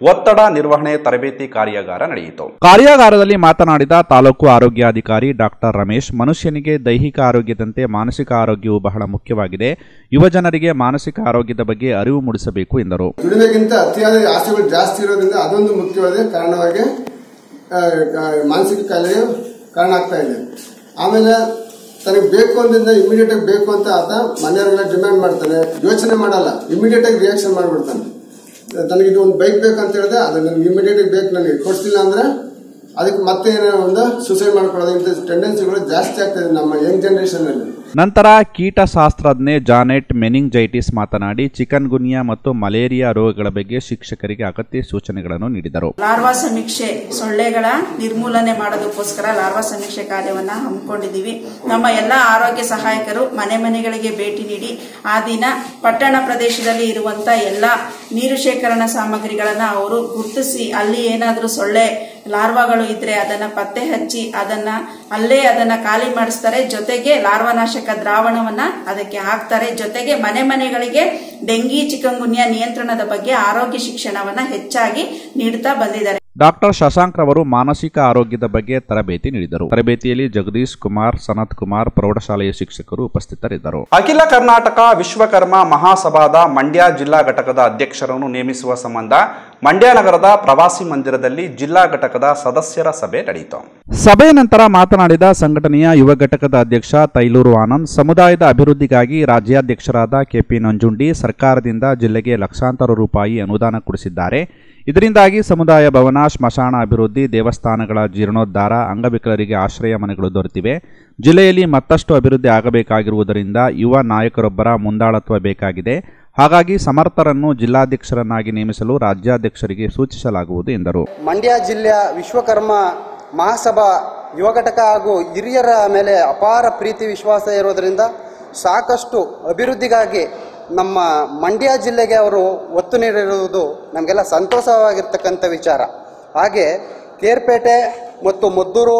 ಒತ್ತಡ ನಿರ್ವಹಣೆ ತರಬೇತಿ ಕಾರ್ಯಾಗಾರ ನಡೆಯಿತು ಕಾರ್ಯಾಗಾರದಲ್ಲಿ ಮಾತನಾಡಿದ ತಾಲೂಕು ಆರೋಗ್ಯಾಧಿಕಾರಿ ಡಾಕ್ಟರ್ ರಮೇಶ್ ಮನುಷ್ಯನಿಗೆ ದೈಹಿಕ ಆರೋಗ್ಯದಂತೆ ಮಾನಸಿಕ ಆರೋಗ್ಯವು ಬಹಳ ಮುಖ್ಯವಾಗಿದೆ ಯುವಜನರಿಗೆ ಮಾನಸಿಕ ಆರೋಗ್ಯದ ಬಗ್ಗೆ ಅರಿವು ಮೂಡಿಸಬೇಕು ಎಂದರು ದುಡಿಮೆಗಿಂತ ಅತಿಯಾದ ಆಸೆಗಳು ಜಾಸ್ತಿ ಇರೋದ್ರಿಂದ ಅದೊಂದು ಮುಖ್ಯವಾದ ಕಾರಣವಾಗಿ ಆ, ಆ, ಮಾನಸಿಕ ಕಾಯಿಲೆಗೆ ಕಾರಣ ಆಗ್ತಾ ಇದೆ ಆಮೇಲೆ ತನಗೆ ಬೇಕು ಅಂದಿಂದ ಇಮಿಡಿಯೇಟ್ ಆಗಿ ಬೇಕು ಅಂತ ಆತ ಮನೆಯವರೆಲ್ಲ ಡಿಮ್ಯಾಂಡ್ ಮಾಡ್ತಾನೆ ಯೋಚನೆ ಮಾಡಲ್ಲ ಇಮಿಡಿಯೇಟ್ ಆಗಿ ರಿಯಾಕ್ಷನ್ ಮಾಡ್ಬಿಡ್ತಾನೆ ನನಗೆ ಇದು ಒಂದು ಬೈಕ್ ಬೇಕು ಅಂತ ಹೇಳಿದ್ರೆ ಅದು ನನಗೆ ಇಮಿಡಿಯೇಟ್ ಆಗಿ ಬೇಕು ನನಗೆ ಕೊಡ್ತಿಲ್ಲ ಅಂದ್ರೆ ಅದಕ್ಕೆ ಮತ್ತೆ ಏನೋ ಒಂದು ಸುಸೈಡ್ ಮಾಡ್ಕೊಳ್ಳೋದು ಇಂಥ ಟೆಂಡೆನ್ಸಿಗಳು ಜಾಸ್ತಿ ಆಗ್ತಾ ಇದೆ ನಮ್ಮ ಯಂಗ್ ಜನರೇಷನ್ ಅಲ್ಲಿ ನಂತರ ಕೀಟಶಾಸ್ತ್ರಜ್ಞೆ ಜಾನೆಟ್ ಮೆನಿಂಗ್ಜೈಟಿಸ್ ಮಾತನಾಡಿ ಚಿಕನ್ ಗುನ್ಯಾ ಮತ್ತು ಮಲೇರಿಯಾ ರೋಗಗಳ ಬಗ್ಗೆ ಶಿಕ್ಷಕರಿಗೆ ಅಗತ್ಯ ಸೂಚನೆಗಳನ್ನು ನೀಡಿದರು ಲಾರ್ವಾ ಸಮೀಕ್ಷೆ ಸೊಳ್ಳೆಗಳ ನಿರ್ಮೂಲನೆ ಮಾಡೋದಕ್ಕೋಸ್ಕರ ಲಾರ್ವಾ ಸಮೀಕ್ಷೆ ಕಾರ್ಯವನ್ನ ಹಮ್ಮಿಕೊಂಡಿದ್ದೀವಿ ನಮ್ಮ ಎಲ್ಲ ಆರೋಗ್ಯ ಸಹಾಯಕರು ಮನೆ ಮನೆಗಳಿಗೆ ಭೇಟಿ ನೀಡಿ ಆ ದಿನ ಪಟ್ಟಣ ಪ್ರದೇಶದಲ್ಲಿ ಇರುವಂತ ಎಲ್ಲ ನೀರು ಶೇಖರಣಾ ಸಾಮಗ್ರಿಗಳನ್ನ ಅವರು ಗುರುತಿಸಿ ಅಲ್ಲಿ ಏನಾದರೂ ಸೊಳ್ಳೆ ಲಾರ್ವಾಗಳು ಇದ್ರೆ ಅದನ್ನ ಪತ್ತೆ ಹಚ್ಚಿ ಅದನ್ನ ಅಲ್ಲೇ ಅದನ್ನ ಖಾಲಿ ಮಾಡಿಸ್ತಾರೆ ಜೊತೆಗೆ ಲಾರ್ವಾನಾಶಕ ದ್ರಾವಣವನ್ನ ಅದಕ್ಕೆ ಹಾಕ್ತಾರೆ ಜೊತೆಗೆ ಮನೆ ಮನೆಗಳಿಗೆ ಡೆಂಗಿ ಚಿಕನ್ಗುನ್ಯಾ ನಿಯಂತ್ರಣದ ಬಗ್ಗೆ ಆರೋಗ್ಯ ಶಿಕ್ಷಣವನ್ನ ಹೆಚ್ಚಾಗಿ ನೀಡ್ತಾ ಬಂದಿದ್ದಾರೆ ಡಾಕ್ಟರ್ ಶಶಾಂಕ್ ರವರು ಮಾನಸಿಕ ಆರೋಗ್ಯದ ಬಗ್ಗೆ ತರಬೇತಿ ನೀಡಿದರು ತರಬೇತಿಯಲ್ಲಿ ಜಗದೀಶ್ ಕುಮಾರ್ ಸನತ್ ಕುಮಾರ್ ಪ್ರೌಢಶಾಲೆಯ ಶಿಕ್ಷಕರು ಉಪಸ್ಥಿತರಿದ್ದರು ಅಖಿಲ ಕರ್ನಾಟಕ ವಿಶ್ವಕರ್ಮ ಮಹಾಸಭಾದ ಮಂಡ್ಯ ಜಿಲ್ಲಾ ಘಟಕದ ಅಧ್ಯಕ್ಷರನ್ನು ನೇಮಿಸುವ ಸಂಬಂಧ ಮಂಡ್ಯ ನಗರದ ಪ್ರವಾಸಿ ಮಂದಿರದಲ್ಲಿ ಜಿಲ್ಲಾ ಘಟಕದ ಸದಸ್ಯರ ಸಭೆ ನಡೆಯಿತು ಸಭೆಯ ನಂತರ ಮಾತನಾಡಿದ ಸಂಘಟನೆಯ ಯುವ ಘಟಕದ ಅಧ್ಯಕ್ಷ ತೈಲೂರು ಆನಂದ್ ಸಮುದಾಯದ ಅಭಿವೃದ್ಧಿಗಾಗಿ ರಾಜ್ಯಾಧ್ಯಕ್ಷರಾದ ಕೆಪಿ ನಂಜುಂಡಿ ಸರ್ಕಾರದಿಂದ ಜಿಲ್ಲೆಗೆ ಲಕ್ಷಾಂತರ ರೂಪಾಯಿ ಅನುದಾನ ಕೊಡಿಸಿದ್ದಾರೆ ಇದರಿಂದಾಗಿ ಸಮುದಾಯ ಭವನ ಸ್ಮಶಾನ ಅಭಿವೃದ್ಧಿ ದೇವಸ್ಥಾನಗಳ ಜೀರ್ಣೋದ್ಧಾರ ಅಂಗವಿಕಲರಿಗೆ ಆಶ್ರಯ ಮನೆಗಳು ದೊರೆತಿವೆ ಜಿಲ್ಲೆಯಲ್ಲಿ ಮತ್ತಷ್ಟು ಅಭಿವೃದ್ಧಿ ಆಗಬೇಕಾಗಿರುವುದರಿಂದ ಯುವ ನಾಯಕರೊಬ್ಬರ ಮುಂದಾಳತ್ವ ಬೇಕಾಗಿದೆ ಹಾಗಾಗಿ ಸಮರ್ಥರನ್ನು ಜಿಲ್ಲಾಧ್ಯಕ್ಷರನ್ನಾಗಿ ನೇಮಿಸಲು ರಾಜ್ಯಾಧ್ಯಕ್ಷರಿಗೆ ಸೂಚಿಸಲಾಗುವುದು ಎಂದರು ಮಂಡ್ಯ ಜಿಲ್ಲೆಯ ವಿಶ್ವಕರ್ಮ ಮಹಾಸಭಾ ಯುವ ಘಟಕ ಹಾಗೂ ಹಿರಿಯರ ಮೇಲೆ ಅಪಾರ ಪ್ರೀತಿ ವಿಶ್ವಾಸ ಇರೋದರಿಂದ ಸಾಕಷ್ಟು ಅಭಿವೃದ್ಧಿಗಾಗಿ ನಮ್ಮ ಮಂಡ್ಯ ಜಿಲ್ಲೆಗೆ ಅವರು ಒತ್ತು ನೀಡಿರುವುದು ನಮಗೆಲ್ಲ ಸಂತೋಷವಾಗಿರ್ತಕ್ಕಂಥ ವಿಚಾರ ಹಾಗೆ ಕೇರ್ಪೇಟೆ ಮತ್ತು ಮದ್ದೂರು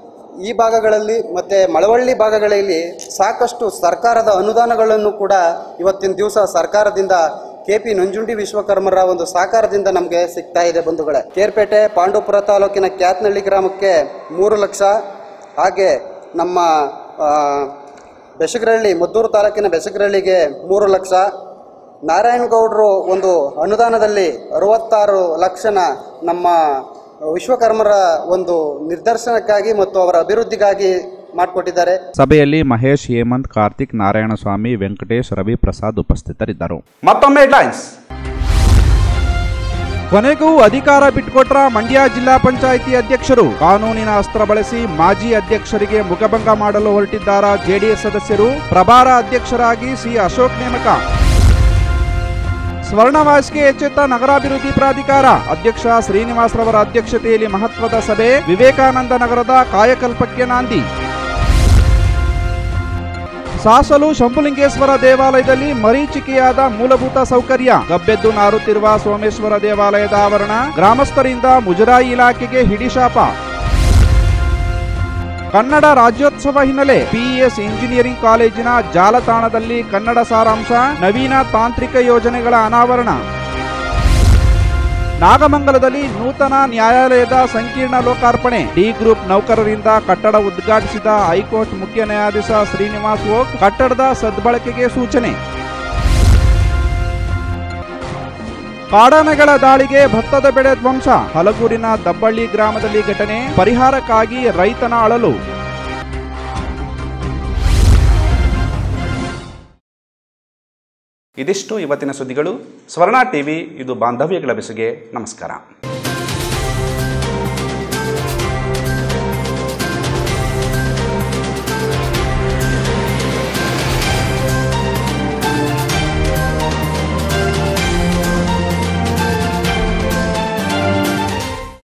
ಈ ಭಾಗಗಳಲ್ಲಿ ಮತ್ತು ಮಳವಳ್ಳಿ ಭಾಗಗಳಲ್ಲಿ ಸಾಕಷ್ಟು ಸರ್ಕಾರದ ಅನುದಾನಗಳನ್ನು ಕೂಡ ಇವತ್ತಿನ ದಿವಸ ಸರ್ಕಾರದಿಂದ ಕೆ ಪಿ ನಂಜುಂಡಿ ವಿಶ್ವಕರ್ಮರ ಒಂದು ಸಹಕಾರದಿಂದ ನಮಗೆ ಸಿಗ್ತಾ ಇದೆ ಬಂಧುಗಳೇ ಕೇರ್ಪೇಟೆ ಪಾಂಡವಪುರ ತಾಲೂಕಿನ ಕ್ಯಾತ್ನಳ್ಳಿ ಗ್ರಾಮಕ್ಕೆ ಮೂರು ಲಕ್ಷ ಹಾಗೆ ನಮ್ಮ ಆ, ಬೆಸಗರಹಳ್ಳಿ ಮದ್ದೂರು ತಾಲೂಕಿನ ಬೆಸಗರಹಳ್ಳಿಗೆ ಮೂರು ಲಕ್ಷ ನಾರಾಯಣಗೌಡರು ಒಂದು ಅನುದಾನದಲ್ಲಿ ಅರವತ್ತಾರು ಲಕ್ಷನ ನಮ್ಮ ವಿಶ್ವಕರ್ಮರ ಒಂದು ನಿರ್ದರ್ಶನಕ್ಕಾಗಿ ಮತ್ತು ಅವರ ಅಭಿವೃದ್ಧಿಗಾಗಿ ಮಾಡಿಕೊಟ್ಟಿದ್ದಾರೆ ಸಭೆಯಲ್ಲಿ ಮಹೇಶ್ ಹೇಮಂತ್ ಕಾರ್ತಿಕ್ ನಾರಾಯಣಸ್ವಾಮಿ ವೆಂಕಟೇಶ್ ರವಿ ಪ್ರಸಾದ್ ಉಪಸ್ಥಿತರಿದ್ದರು ಮತ್ತೊಮ್ಮೆ ಹೆಡ್ಲೈನ್ಸ್ ಕೊನೆಗೂ ಅಧಿಕಾರ ಬಿಟ್ಟುಕೊಟ್ರ ಮಂಡ್ಯ ಜಿಲ್ಲಾ ಪಂಚಾಯಿತಿ ಅಧ್ಯಕ್ಷರು ಕಾನೂನಿನ ಅಸ್ತ್ರ ಬಳಸಿ ಮಾಜಿ ಅಧ್ಯಕ್ಷರಿಗೆ ಮುಖಭಂಗ ಮಾಡಲು ಹೊರಟಿದ್ದಾರ ಜೆಡಿಎಸ್ ಸದಸ್ಯರು ಪ್ರಭಾರ ಅಧ್ಯಕ್ಷರಾಗಿ ಸಿ ಅಶೋಕ್ ನೇಮಕ ಸ್ವರ್ಣವಾಸ್ಗೆ ಎಚ್ಚೆತ್ತ ನಗರಾಭಿವೃದ್ಧಿ ಪ್ರಾಧಿಕಾರ ಅಧ್ಯಕ್ಷ ಶ್ರೀನಿವಾಸ್ ರವರ ಅಧ್ಯಕ್ಷತೆಯಲ್ಲಿ ಮಹತ್ವದ ಸಭೆ ವಿವೇಕಾನಂದ ನಗರದ ಕಾಯಕಲ್ಪಕ್ಕೆ ನಾಂದಿ ಸಾಸಲು ಶಂಭುಲಿಂಗೇಶ್ವರ ದೇವಾಲಯದಲ್ಲಿ ಮರೀಚಿಕೆಯಾದ ಮೂಲಭೂತ ಸೌಕರ್ಯ ಗಬ್ಬೆದ್ದು ನಾರುತ್ತಿರುವ ಸೋಮೇಶ್ವರ ದೇವಾಲಯದ ಆವರಣ ಗ್ರಾಮಸ್ಥರಿಂದ ಮುಜರಾಯಿ ಇಲಾಖೆಗೆ ಹಿಡಿಶಾಪ ಕನ್ನಡ ರಾಜ್ಯೋತ್ಸವ ಹಿನ್ನೆಲೆ ಪಿಇಎಸ್ ಇಂಜಿನಿಯರಿಂಗ್ ಕಾಲೇಜಿನ ಜಾಲತಾಣದಲ್ಲಿ ಕನ್ನಡ ಸಾರಾಂಶ ನವೀನ ತಾಂತ್ರಿಕ ಯೋಜನೆಗಳ ಅನಾವರಣ ನಾಗಮಂಗಲದಲ್ಲಿ ನೂತನ ನ್ಯಾಯಾಲಯದ ಸಂಕೀರ್ಣ ಲೋಕಾರ್ಪಣೆ ಡಿ ಗ್ರೂಪ್ ನೌಕರರಿಂದ ಕಟ್ಟಡ ಉದ್ಘಾಟಿಸಿದ ಹೈಕೋರ್ಟ್ ಮುಖ್ಯ ನ್ಯಾಯಾಧೀಶ ಶ್ರೀನಿವಾಸ್ ಓಕ್ ಕಟ್ಟಡದ ಸದ್ಬಳಕೆಗೆ ಸೂಚನೆ ಕಾಡಾನೆಗಳ ದಾಳಿಗೆ ಭತ್ತದ ಬೆಳೆ ಧ್ವಂಸ ಹಲಗೂರಿನ ದಬ್ಬಳ್ಳಿ ಗ್ರಾಮದಲ್ಲಿ ಘಟನೆ ಪರಿಹಾರಕ್ಕಾಗಿ ರೈತನ ಅಳಲು ಇದಿಷ್ಟು ಇವತ್ತಿನ ಸುದ್ದಿಗಳು ಸ್ವರ್ಣ ಟಿವಿ ಇದು ಬಾಂಧವ್ಯಗಳ ಬೆಸುಗೆ ನಮಸ್ಕಾರ